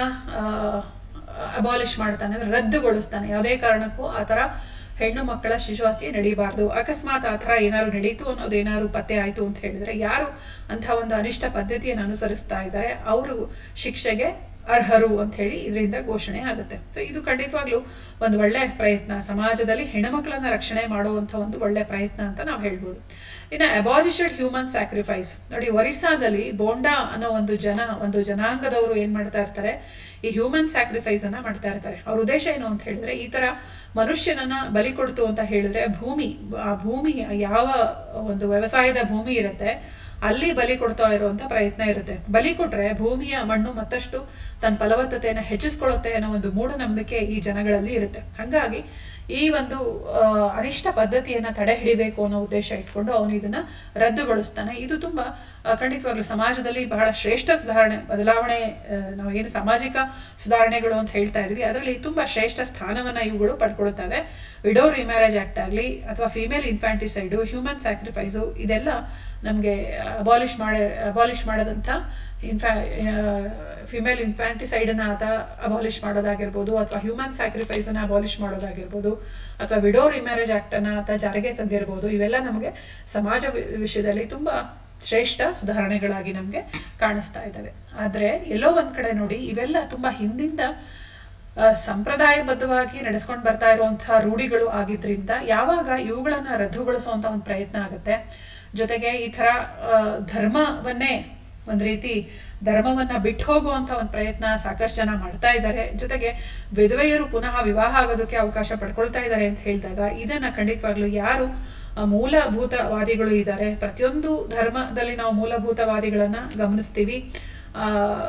S1: ಅಬಾಲಿಷ್ ಮಾಡ್ತಾನೆ ಅಂದ್ರೆ ರದ್ದುಗೊಳಿಸ್ತಾನೆ ಯಾವುದೇ ಕಾರಣಕ್ಕೂ ಆ ಥರ ಹೆಣ್ಣು ಮಕ್ಕಳ ಶಿಶು ಹತ್ಯೆ ನಡೀಬಾರ್ದು ಅಕಸ್ಮಾತ್ ಆ ಥರ ಏನಾದ್ರು ನಡೀತು ಅನ್ನೋದು ಏನಾದ್ರು ಪತ್ತೆ ಆಯ್ತು ಅಂತ ಹೇಳಿದ್ರೆ ಯಾರು ಅಂಥ ಒಂದು ಅನಿಷ್ಟ ಪದ್ಧತಿಯನ್ನು ಅನುಸರಿಸ್ತಾ ಇದ್ದಾರೆ ಅವರು ಶಿಕ್ಷೆಗೆ ಅರ್ಹರು ಅಂತ ಹೇಳಿ ಇದರಿಂದ ಘೋಷಣೆ ಆಗುತ್ತೆ ಸೊ ಇದು ಖಂಡಿತವಾಗ್ಲೂ ಒಂದು ಒಳ್ಳೆ ಪ್ರಯತ್ನ ಸಮಾಜದಲ್ಲಿ ಹೆಣ್ಮಕ್ಳನ್ನ ರಕ್ಷಣೆ ಮಾಡುವಂಥ ಒಂದು ಒಳ್ಳೆ ಪ್ರಯತ್ನ ಅಂತ ನಾವು ಹೇಳ್ಬೋದು ಇನ್ನು ಅಬಾಲಿಷಡ್ ಹ್ಯೂಮನ್ ಸ್ಯಾಕ್ರಿಫೈಸ್ ನೋಡಿ ಒರಿಸ್ಸಾದಲ್ಲಿ ಬೋಂಡಾ ಅನ್ನೋ ಒಂದು ಜನ ಒಂದು ಜನಾಂಗದವರು ಏನ್ ಮಾಡ್ತಾ ಇರ್ತಾರೆ ಈ ಹ್ಯೂಮನ್ ಸ್ಯಾಕ್ರಿಫೈಸ್ ಅನ್ನ ಮಾಡ್ತಾ ಇರ್ತಾರೆ ಅವ್ರ ಉದ್ದೇಶ ಏನು ಅಂತ ಹೇಳಿದ್ರೆ ಈ ತರ ಮನುಷ್ಯನನ್ನ ಬಲಿ ಕೊಡ್ತು ಅಂತ ಹೇಳಿದ್ರೆ ಭೂಮಿ ಆ ಭೂಮಿ ಯಾವ ಒಂದು ವ್ಯವಸಾಯದ ಭೂಮಿ ಇರುತ್ತೆ ಅಲ್ಲಿ ಬಲಿ ಕೊಡ್ತಾ ಇರುವಂತ ಪ್ರಯತ್ನ ಇರುತ್ತೆ ಬಲಿ ಕೊಟ್ರೆ ಭೂಮಿಯ ಮಣ್ಣು ಮತ್ತಷ್ಟು ತನ್ನ ಫಲವತ್ತತೆಯನ್ನು ಹೆಚ್ಚಿಸ್ಕೊಳ್ಳುತ್ತೆ ಅನ್ನೋ ಒಂದು ಮೂಢನಂಬಿಕೆ ಈ ಜನಗಳಲ್ಲಿ ಇರುತ್ತೆ ಹಾಗಾಗಿ ಈ ಒಂದು ಆ, ಅನಿಷ್ಟ ಪದ್ಧತಿಯನ್ನ ತಡೆ ಹಿಡಿಬೇಕು ಅನ್ನೋ ಉದ್ದೇಶ ಇಟ್ಕೊಂಡು ಅವನು ಇದನ್ನ ರದ್ದುಗೊಳಿಸ್ತಾನೆ ಇದು ತುಂಬಾ ಆ, ಖಂಡಿತವಾಗ್ಲೂ ಸಮಾಜದಲ್ಲಿ ಬಹಳ ಶ್ರೇಷ್ಠ ಸುಧಾರಣೆ ಬದಲಾವಣೆ ಆ, ನಾವು ಏನು ಸಾಮಾಜಿಕ ಸುಧಾರಣೆಗಳು ಅಂತ ಹೇಳ್ತಾ ಇದ್ವಿ ಅದರಲ್ಲಿ ತುಂಬಾ ಶ್ರೇಷ್ಠ ಸ್ಥಾನವನ್ನ ಇವುಗಳು ಪಡ್ಕೊಳ್ತವೆ ವಿಡೋ ರಿಮ್ಯಾರೇಜ್ ಆಕ್ಟ್ ಆಗಲಿ ಅಥವಾ ಫಿಮೇಲ್ ಇನ್ಫ್ಯಾಂಟಿಸೈಡು ಹ್ಯೂಮನ್ ಸ್ಯಾಕ್ರಿಫೈಸು ಇದೆಲ್ಲ ನಮಗೆ ಅಬಾಲಿಷ್ ಮಾಡ ಅಬಾಲಿಷ್ ಮಾಡೋದಂಥ ಇನ್ಫ್ಯಾ ಫಿಮೇಲ್ ಇನ್ಫ್ಯಾಂಟಿಸೈಡನ್ನ ಆತ ಅಬಾಲಿಷ್ ಮಾಡೋದಾಗಿರ್ಬೋದು ಅಥವಾ ಹ್ಯೂಮನ್ ಸ್ಯಾಕ್ರಿಫೈಸನ್ನ ಅಬಾಲಿಷ್ ಮಾಡೋದಾಗಿರ್ಬೋದು ಅಥವಾ ವಿಡೋ ರಿಮ್ಯಾರೇಜ್ ಆಕ್ಟನ್ನು ಆತ ಜಾರಿಗೆ ತಂದಿರ್ಬೋದು ಇವೆಲ್ಲ ನಮಗೆ ಸಮಾಜ ವಿ- ವಿಷಯದಲ್ಲಿ ತುಂಬಾ ಶ್ರೇಷ್ಠ ಸುಧಾರಣೆಗಳಾಗಿ ನಮಗೆ ಕಾಣಿಸ್ತಾ ಇದ್ದಾವೆ ಆದರೆ ಎಲ್ಲೋ ಒಂದ್ ಕಡೆ ನೋಡಿ ಇವೆಲ್ಲ ತುಂಬಾ ಹಿಂದಿಂದ ಆ, ಸಂಪ್ರದಾಯಬದ್ಧವಾಗಿ ನಡೆಸ್ಕೊಂಡು ಬರ್ತಾ ಇರುವಂತಹ ರೂಢಿಗಳು ಆಗಿದ್ರಿಂದ ಯಾವಾಗ ಇವುಗಳನ್ನ ರದ್ದುಗೊಳಿಸುವಂತ ಒಂದು ಪ್ರಯತ್ನ ಆಗುತ್ತೆ ಜೊತೆಗೆ ಈ ತರ ಆ, ಧರ್ಮವನ್ನೇ ಒಂದ್ ರೀತಿ ಧರ್ಮವನ್ನ ಬಿಟ್ಟು ಹೋಗುವಂತ ಒಂದು ಪ್ರಯತ್ನ ಸಾಕಷ್ಟು ಜನ ಮಾಡ್ತಾ ಇದ್ದಾರೆ ಜೊತೆಗೆ ವಿಧವೆಯರು ಪುನಃ ವಿವಾಹ ಆಗೋದಕ್ಕೆ ಅವಕಾಶ ಪಡ್ಕೊಳ್ತಾ ಇದ್ದಾರೆ ಅಂತ ಹೇಳಿದಾಗ ಇದನ್ನ ಖಂಡಿತವಾಗ್ಲೂ ಯಾರು ಆ, ಮೂಲಭೂತವಾದಿಗಳು ಇದ್ದಾರೆ ಪ್ರತಿಯೊಂದು ಧರ್ಮದಲ್ಲಿ ನಾವು ಮೂಲಭೂತವಾದಿಗಳನ್ನ ಗಮನಿಸ್ತೀವಿ ಆ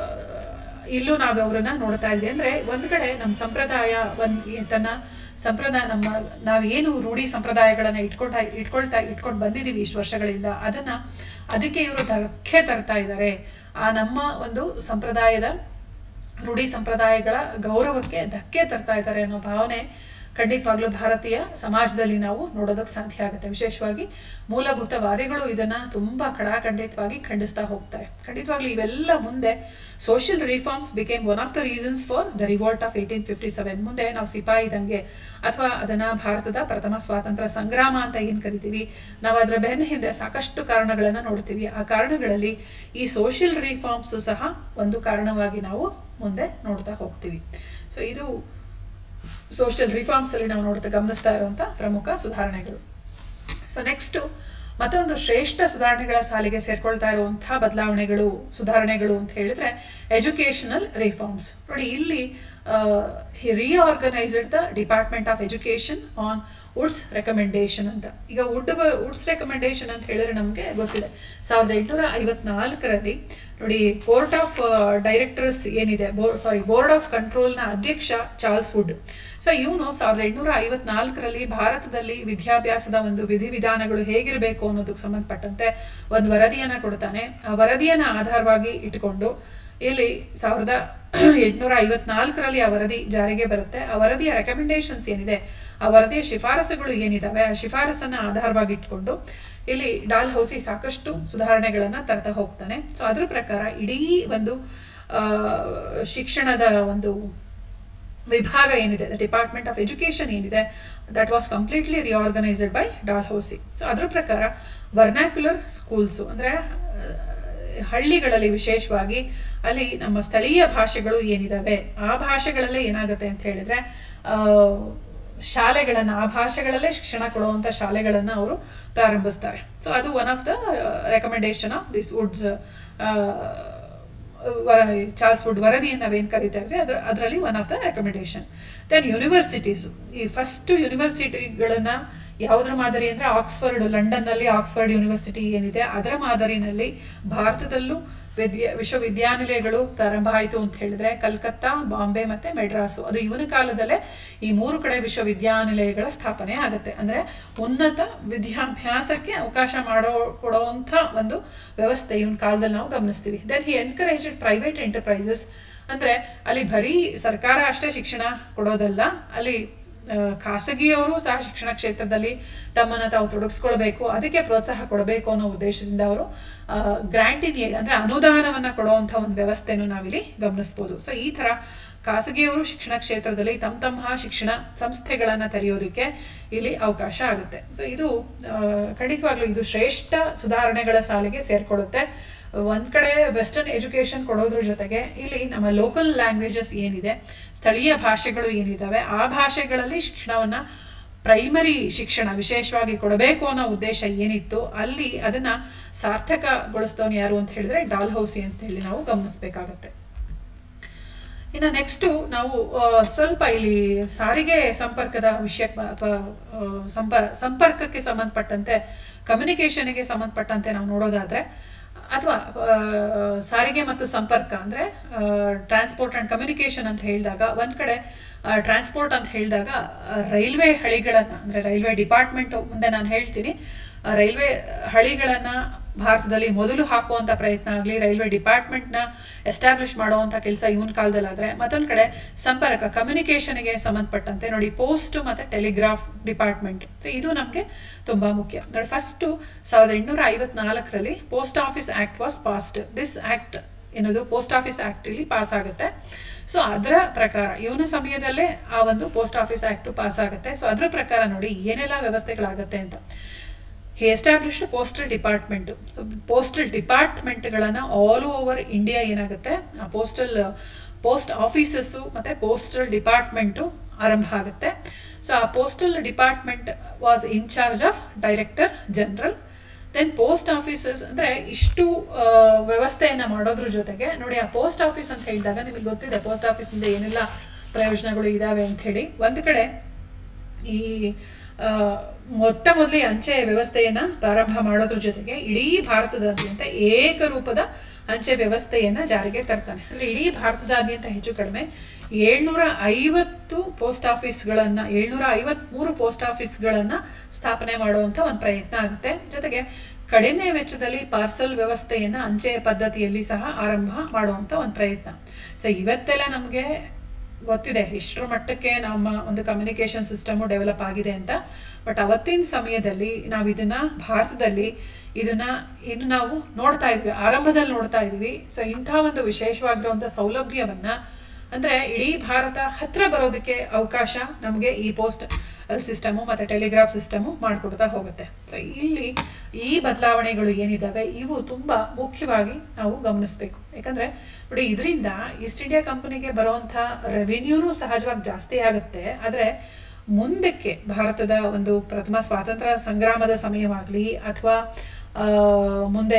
S1: ಇಲ್ಲೂ ನಾವು ಅವರನ್ನ ನೋಡ್ತಾ ಇದ್ವಿ ಅಂದ್ರೆ ಒಂದ್ ಕಡೆ ನಮ್ಮ ಸಂಪ್ರದಾಯ ಒಂದ್ ಈ- ತನ್ನ ಸಂಪ್ರದಾಯ ನಮ್ಮ ನಾವೇನು ರೂಢಿ ಸಂಪ್ರದಾಯಗಳನ್ನ ಇಟ್ಕೊಂಡ ಇಟ್ಕೊಳ್ತಾ ಇಟ್ಕೊಂಡು ಬಂದಿದೀವಿ ಇಷ್ಟು ವರ್ಷಗಳಿಂದ ಅದನ್ನ ಅದಕ್ಕೆ ಇವರು ಧಕ್ಕೆ ತರ್ತಾ ಇದ್ದಾರೆ ಆ ನಮ್ಮ ಒಂದು ಸಂಪ್ರದಾಯದ ರೂಢಿ ಸಂಪ್ರದಾಯಗಳ ಗೌರವಕ್ಕೆ ಧಕ್ಕೆ ತರ್ತಾ ಇದ್ದಾರೆ ಅನ್ನೋ ಭಾವನೆ ಖಂಡಿತವಾಗ್ಲೂ ಭಾರತೀಯ ಸಮಾಜದಲ್ಲಿ ನಾವು ನೋಡೋದಕ್ಕೆ ಸಾಧ್ಯ ಆಗುತ್ತೆ ವಿಶೇಷವಾಗಿ ಮೂಲಭೂತವಾದಿಗಳು ಇದನ್ನ ತುಂಬಾ ಕಡಾಖಂಡಿತವಾಗಿ ಖಂಡಿಸ್ತಾ ಹೋಗ್ತಾರೆ ಖಂಡಿತವಾಗ್ಲೂ ಇವೆಲ್ಲ ಮುಂದೆ social reforms became one of the reasons for the revolt of eighteen fifty seven ಮುಂದೆ ನಾವು ಸಿಪಾಯಿ ದಂಗೆ ಅಥವಾ ಅದನ್ನ ಭಾರತದ ಪ್ರಥಮ ಸ್ವಾತಂತ್ರ್ಯ ಸಂಗ್ರಾಮ ಅಂತ ಏನ್ ಕರಿತೀವಿ ನಾವು ಅದರ ಬೆನ್ನ ಹಿಂದೆ ಸಾಕಷ್ಟು ಕಾರಣಗಳನ್ನ ನೋಡ್ತೀವಿ ಆ ಕಾರಣಗಳಲ್ಲಿ ಈ ಸೋಷಿಯಲ್ ರಿಫಾರ್ಮ್ಸ್ ಸಹ ಒಂದು ಕಾರಣವಾಗಿ ನಾವು ಮುಂದೆ ನೋಡ್ತಾ ಹೋಗ್ತೀವಿ ಸೊ ಇದು ಸೋಷಿಯಲ್ ರಿಫಾರ್ಮ್ಸ್ ಅಲ್ಲಿ ನಾವು ನೋಡ್ತಾ ಗಮನಿಸ್ತಾ ಇರುವಂತ ಪ್ರಮುಖ ಸುಧಾರಣೆಗಳು ಸೊ ನೆಕ್ಸ್ಟ್ ಮತ್ತೊಂದು ಶ್ರೇಷ್ಠ ಸುಧಾರಣೆಗಳ ಸಾಲಿಗೆ ಸೇರ್ಕೊಳ್ತಾ ಇರುವಂತಹ ಬದಲಾವಣೆಗಳು ಸುಧಾರಣೆಗಳು ಅಂತ ಹೇಳಿದ್ರೆ ಎಜುಕೇಶನಲ್ ರಿಫಾರ್ಮ್ಸ್ ನೋಡಿ ಇಲ್ಲಿ reorganised the department of education on Wood's recommendation ಅಂತ ಈಗ ವುಡ್ ವುಡ್ಸ್ ರೆಕಮೆಂಡೇಶನ್ ಅಂತ ಹೇಳಿದ್ರೆ ನಮಗೆ ಗೊತ್ತಿದೆ ಸಾವಿರದ ಎಂಟುನೂರ ಐವತ್ನಾಲ್ಕರಲ್ಲಿ ನೋಡಿ ಕೋರ್ಟ್ ಆಫ್ ಡೈರೆಕ್ಟರ್ಸ್ ಏನಿದೆ ಸಾರಿ ಬೋರ್ಡ್ ಆಫ್ ಕಂಟ್ರೋಲ್ನ ಅಧ್ಯಕ್ಷ ಚಾರ್ಲ್ಸ್ ವುಡ್ ಸೊ ಇವನು ಸಾವಿರದ ಎಂಟುನೂರ ಐವತ್ನಾಲ್ಕರಲ್ಲಿ ಭಾರತದಲ್ಲಿ ವಿದ್ಯಾಭ್ಯಾಸದ ಒಂದು ವಿಧಿವಿಧಾನಗಳು ಹೇಗಿರಬೇಕು ಅನ್ನೋದಕ್ಕೆ ಸಂಬಂಧಪಟ್ಟಂತೆ ಒಂದು ವರದಿಯನ್ನ ಕೊಡ್ತಾನೆ ಆ ವರದಿಯನ್ನ ಆಧಾರವಾಗಿ ಇಟ್ಕೊಂಡು ಇಲ್ಲಿ ಸಾವಿರದ ಎಂಟುನೂರ ಐವತ್ನಾಲ್ಕರಲ್ಲಿ ಆ ವರದಿ ಜಾರಿಗೆ ಬರುತ್ತೆ ಆ ವರದಿಯ ರೆಕಮೆಂಡೇಶನ್ಸ್ ಏನಿದೆ ಆ ವರದಿಯ ಶಿಫಾರಸುಗಳು ಏನಿದಾವೆ ಆ ಶಿಫಾರಸನ್ನ ಆಧಾರವಾಗಿ ಇಟ್ಕೊಂಡು ಇಲ್ಲಿ ಡಾಲ್ ಹೌಸಿ ಸಾಕಷ್ಟು ಸುಧಾರಣೆಗಳನ್ನ ತರ್ತಾ ಹೋಗ್ತಾನೆ ಸೊ ಅದ್ರ ಪ್ರಕಾರ ಇಡೀ ಒಂದು ಆ, ಶಿಕ್ಷಣದ ಒಂದು ವಿಭಾಗ ಏನಿದೆ ಡಿಪಾರ್ಟ್ಮೆಂಟ್ ಆಫ್ ಎಜುಕೇಶನ್ ಏನಿದೆ that was completely reorganised by Dalhousie so ಅದ್ರ ಪ್ರಕಾರ ವರ್ನಾಕ್ಯುಲರ್ ಸ್ಕೂಲ್ಸು ಅಂದರೆ ಹಳ್ಳಿಗಳಲ್ಲಿ ವಿಶೇಷವಾಗಿ ಅಲ್ಲಿ ನಮ್ಮ ಸ್ಥಳೀಯ ಭಾಷೆಗಳು ಏನಿದಾವೆ ಆ ಭಾಷೆಗಳಲ್ಲೇ ಏನಾಗುತ್ತೆ ಅಂತ ಹೇಳಿದ್ರೆ ಆ, ಶಾಲೆಗಳನ್ನ ಆ ಭಾಷೆಗಳಲ್ಲೇ ಶಿಕ್ಷಣ ಕೊಡುವಂತ ಶಾಲೆಗಳನ್ನ ಅವರು ಪ್ರಾರಂಭಿಸ್ತಾರೆ ಸೊ ಅದು one of the recommendation of this Wood's Charles Wood ವರದಿ ನಾವೇನ್ ಕರಿತೇವೆ ಅದ್ರ ಅದರಲ್ಲಿ one of the recommendation then universities ಈ ಫಸ್ಟ್ ಯೂನಿವರ್ಸಿಟಿಗಳನ್ನ ಯಾವುದ್ರ ಮಾದರಿ ಅಂದ್ರೆ ಆಕ್ಸ್ಫರ್ಡ್ ಲಂಡನ್ ನಲ್ಲಿ ಆಕ್ಸ್ಫರ್ಡ್ ಯೂನಿವರ್ಸಿಟಿ ಏನಿದೆ ಅದರ ಮಾದರಿನಲ್ಲಿ ಭಾರತದಲ್ಲೂ ವಿದ್ಯಾ ವಿಶ್ವವಿದ್ಯಾನಿಲಯಗಳು ಪ್ರಾರಂಭ ಆಯಿತು ಅಂತ ಹೇಳಿದ್ರೆ ಕಲ್ಕತ್ತಾ ಬಾಂಬೆ ಮತ್ತೆ ಮೆಡ್ರಾಸು ಅದು ಇವನ ಕಾಲದಲ್ಲೇ ಈ ಮೂರು ಕಡೆ ವಿಶ್ವವಿದ್ಯಾನಿಲಯಗಳ ಸ್ಥಾಪನೆ ಆಗುತ್ತೆ ಅಂದ್ರೆ ಉನ್ನತ ವಿದ್ಯಾಭ್ಯಾಸಕ್ಕೆ ಅವಕಾಶ ಮಾಡೋ ಕೊಡುವಂಥ ಒಂದು ವ್ಯವಸ್ಥೆ ಇವನ ಕಾಲದಲ್ಲಿ ನಾವು ಗಮನಿಸ್ತೀವಿ then he encourage private enterprises ಅಂದ್ರೆ ಅಲ್ಲಿ ಬರೀ ಸರ್ಕಾರ ಅಷ್ಟೇ ಶಿಕ್ಷಣ ಕೊಡೋದಲ್ಲ ಅಲ್ಲಿ ಆ, ಖಾಸಗಿಯವರು ಸಹ ಶಿಕ್ಷಣ ಕ್ಷೇತ್ರದಲ್ಲಿ ತಮ್ಮನ್ನ ತಾವು ತೊಡಗಿಸ್ಕೊಳ್ಬೇಕು ಅದಕ್ಕೆ ಪ್ರೋತ್ಸಾಹ ಕೊಡಬೇಕು ಅನ್ನೋ ಉದ್ದೇಶದಿಂದ ಅವರು ಗ್ರಾಂಟ್ ಇನ್ ಏಡ್ ಅಂದ್ರೆ ಅನುದಾನವನ್ನ ಕೊಡುವಂತ ಒಂದು ವ್ಯವಸ್ಥೆಯನ್ನು ನಾವಿಲ್ಲಿ ಗಮನಿಸ್ಬೋದು ಸೊ ಈ ತರ ಖಾಸಗಿಯವರು ಶಿಕ್ಷಣ ಕ್ಷೇತ್ರದಲ್ಲಿ ತಮ್ಮ ತಮ್ಮ ಶಿಕ್ಷಣ ಸಂಸ್ಥೆಗಳನ್ನ ತೆರೆಯೋದಕ್ಕೆ ಇಲ್ಲಿ ಅವಕಾಶ ಆಗುತ್ತೆ ಸೊ ಇದು ಆ, ಖಂಡಿತವಾಗ್ಲೂ ಇದು ಶ್ರೇಷ್ಠ ಸುಧಾರಣೆಗಳ ಸಾಲಿಗೆ ಸೇರ್ಕೊಳ್ಳುತ್ತೆ ಒಂದ್ ಕಡೆ ವೆಸ್ಟರ್ನ್ ಎಜುಕೇಶನ್ ಕೊಡೋದ್ರ ಜೊತೆಗೆ ಇಲ್ಲಿ ನಮ್ಮ ಲೋಕಲ್ ಲ್ಯಾಂಗ್ವೇಜಸ್ ಏನಿದೆ ಸ್ಥಳೀಯ ಭಾಷೆಗಳು ಏನಿದಾವೆ ಆ ಭಾಷೆಗಳಲ್ಲಿ ಶಿಕ್ಷಣವನ್ನ ಪ್ರೈಮರಿ ಶಿಕ್ಷಣ ವಿಶೇಷವಾಗಿ ಕೊಡಬೇಕು ಅನ್ನೋ ಉದ್ದೇಶ ಏನಿತ್ತು ಅಲ್ಲಿ ಅದನ್ನ ಸಾರ್ಥಕಗೊಳಿಸ್ತವನು ಯಾರು ಅಂತ ಹೇಳಿದ್ರೆ ಡಾಲ್ ಹೌಸಿ ಅಂತ ಹೇಳಿ ನಾವು ಗಮನಿಸಬೇಕಾಗತ್ತೆ ಇನ್ನು ನೆಕ್ಸ್ಟು ನಾವು ಆ, ಸ್ವಲ್ಪ ಇಲ್ಲಿ ಸಾರಿಗೆ ಸಂಪರ್ಕದ ವಿಷಯ ಅಥವಾ ಆ, ಸಂಪ ಸಂಪರ್ಕಕ್ಕೆ ಸಂಬಂಧಪಟ್ಟಂತೆ ಕಮ್ಯುನಿಕೇಷನ್ಗೆ ಸಂಬಂಧಪಟ್ಟಂತೆ ನಾವು ನೋಡೋದಾದ್ರೆ ಅಥವಾ ಸಾರಿಗೆ ಮತ್ತು ಸಂಪರ್ಕ ಅಂದ್ರೆ ಟ್ರಾನ್ಸ್ಪೋರ್ಟ್ ಅಂಡ್ ಕಮ್ಯುನಿಕೇಷನ್ ಅಂತ ಹೇಳಿದಾಗ ಒಂದ್ ಕಡೆ ಟ್ರಾನ್ಸ್ಪೋರ್ಟ್ ಅಂತ ಹೇಳಿದಾಗ ರೈಲ್ವೆ ಹಳಿಗಳನ್ನ ಅಂದ್ರೆ ರೈಲ್ವೆ ಡಿಪಾರ್ಟ್ಮೆಂಟ್ ಮುಂದೆ ನಾನು ಹೇಳ್ತೀನಿ ಆ, ರೈಲ್ವೆ ಹಳಿಗಳನ್ನ ಭಾರತದಲ್ಲಿ ಮೊದಲು ಹಾಕುವಂತ ಪ್ರಯತ್ನ ಆಗಲಿ ರೈಲ್ವೆ ಡಿಪಾರ್ಟ್ಮೆಂಟ್ನ ಎಸ್ಟಾಬ್ಲಿಷ್ ಮಾಡುವಂತ ಕೆಲಸ ಇವನ್ ಕಾಲದಲ್ಲಾದ್ರೆ ಮತ್ತೊಂದ್ ಕಡೆ ಸಂಪರ್ಕ ಕಮ್ಯುನಿಕೇಷನ್ಗೆ ಸಂಬಂಧಪಟ್ಟಂತೆ ನೋಡಿ ಪೋಸ್ಟ್ ಮತ್ತೆ ಟೆಲಿಗ್ರಾಫ್ ಡಿಪಾರ್ಟ್ಮೆಂಟ್ ಸೊ ಇದು ನಮಗೆ ತುಂಬಾ ಮುಖ್ಯ ನೋಡಿ ಫಸ್ಟ್ ಸಾವಿರದ ಎಂಟುನೂರ ಐವತ್ನಾಲ್ಕರಲ್ಲಿ post office act was passed this act ಏನದು ಪೋಸ್ಟ್ ಆಫೀಸ್ ಆಕ್ಟ್ ಇಲ್ಲಿ ಪಾಸ್ ಆಗುತ್ತೆ ಸೊ ಅದರ ಪ್ರಕಾರ ಇವನ ಸಮಯದಲ್ಲೇ ಆ ಒಂದು ಪೋಸ್ಟ್ ಆಫೀಸ್ ಆಕ್ಟ್ ಪಾಸ್ ಆಗುತ್ತೆ ಸೊ ಅದರ ಪ್ರಕಾರ ನೋಡಿ ಏನೆಲ್ಲ ವ್ಯವಸ್ಥೆಗಳಾಗತ್ತೆ ಅಂತ he established postal department postal ಡಿಪಾರ್ಟ್ಮೆಂಟ್ಗಳನ್ನ ಆಲ್ ಓವರ್ ಇಂಡಿಯಾ ಏನಾಗುತ್ತೆ ಆ ಪೋಸ್ಟಲ್ ಪೋಸ್ಟ್ ಆಫೀಸಸ್ಸು ಮತ್ತೆ ಪೋಸ್ಟಲ್ ಡಿಪಾರ್ಟ್ಮೆಂಟು ಆರಂಭ ಆಗುತ್ತೆ ಸೊ ಆ postal department was in charge of director general then post offices ಅಂದ್ರೆ ಇಷ್ಟು ಆ, ವ್ಯವಸ್ಥೆಯನ್ನ ಮಾಡೋದ್ರ ಜೊತೆಗೆ ನೋಡಿ ಆ ಪೋಸ್ಟ್ ಆಫೀಸ್ ಅಂತ ಹೇಳಿದಾಗ ನಿಮಗೆ ಗೊತ್ತಿದೆ ಪೋಸ್ಟ್ ಆಫೀಸ್ನಿಂದ ಏನೆಲ್ಲ ಪ್ರಯೋಜನಗಳು ಇದಾವೆ ಅಂತ ಹೇಳಿ ಒಂದ್ ಕಡೆ ಈ ಆ, ಮೊಟ್ಟ ಮೊದಲೇ ಅಂಚೆ ವ್ಯವಸ್ಥೆಯನ್ನ ಪ್ರಾರಂಭ ಮಾಡೋದ್ರ ಜೊತೆಗೆ ಇಡೀ ಭಾರತದಾದ್ಯಂತ ಏಕರೂಪದ ಅಂಚೆ ವ್ಯವಸ್ಥೆಯನ್ನ ಜಾರಿಗೆ ತರ್ತಾನೆ ಅಂದ್ರೆ ಇಡೀ ಭಾರತದಾದ್ಯಂತ ಹೆಚ್ಚು ಕಡಿಮೆ ಏಳ್ನೂರ ಐವತ್ತು ಪೋಸ್ಟ್ ಆಫೀಸ್ಗಳನ್ನ ಏಳ್ನೂರ ಐವತ್ಮೂರು ಪೋಸ್ಟ್ ಆಫೀಸ್ಗಳನ್ನ ಸ್ಥಾಪನೆ ಮಾಡುವಂತ ಒಂದು ಪ್ರಯತ್ನ ಆಗುತ್ತೆ ಜೊತೆಗೆ ಕಡಿಮೆ ವೆಚ್ಚದಲ್ಲಿ ಪಾರ್ಸಲ್ ವ್ಯವಸ್ಥೆಯನ್ನ ಅಂಚೆ ಪದ್ಧತಿಯಲ್ಲಿ ಸಹ ಆರಂಭ ಮಾಡುವಂತ ಒಂದು ಪ್ರಯತ್ನ ಸೊ ಇವತ್ತೆಲ್ಲ ನಮಗೆ ಗೊತ್ತಿದೆ ಇಷ್ಟರ ಮಟ್ಟಕ್ಕೆ ನಮ್ಮ ಒಂದು ಕಮ್ಯುನಿಕೇಶನ್ ಸಿಸ್ಟಮು ಡೆವಲಪ್ ಆಗಿದೆ ಅಂತ ಬಟ್ ಅವತ್ತಿನ ಸಮಯದಲ್ಲಿ ನಾವು ಇದನ್ನ ಭಾರತದಲ್ಲಿ ಇದನ್ನ ಇನ್ನು ನಾವು ನೋಡ್ತಾ ಇದ್ವಿ ಆರಂಭದಲ್ಲಿ ನೋಡ್ತಾ ಇದ್ವಿ ಸೊ ಇಂಥ ಒಂದು ವಿಶೇಷವಾಗಿರುವಂಥ ಸೌಲಭ್ಯವನ್ನ ಅಂದ್ರೆ ಇಡೀ ಭಾರತ ಹತ್ರ ಬರೋದಕ್ಕೆ ಅವಕಾಶ ನಮಗೆ ಈ ಪೋಸ್ಟ್ ಸಿಸ್ಟಮು ಮತ್ತೆ ಟೆಲಿಗ್ರಾಫ್ ಸಿಸ್ಟಮು ಮಾಡಿಕೊಡ್ತಾ ಹೋಗುತ್ತೆ ಸೊ ಇಲ್ಲಿ ಈ ಬದಲಾವಣೆಗಳು ಏನಿದಾವೆ ಇವು ತುಂಬಾ ಮುಖ್ಯವಾಗಿ ನಾವು ಗಮನಿಸಬೇಕು ಯಾಕಂದ್ರೆ ನೋಡಿ ಇದರಿಂದ ಈಸ್ಟ್ ಇಂಡಿಯಾ ಕಂಪನಿಗೆ ಬರುವಂತ ರೆವಿನ್ಯೂನು ಸಹಜವಾಗಿ ಜಾಸ್ತಿ ಆಗುತ್ತೆ ಆದ್ರೆ ಮುಂದಕ್ಕೆ ಭಾರತದ ಒಂದು ಪ್ರಥಮ ಸ್ವಾತಂತ್ರ್ಯ ಸಂಗ್ರಾಮದ ಸಮಯವಾಗ್ಲಿ ಅಥವಾ ಮುಂದೆ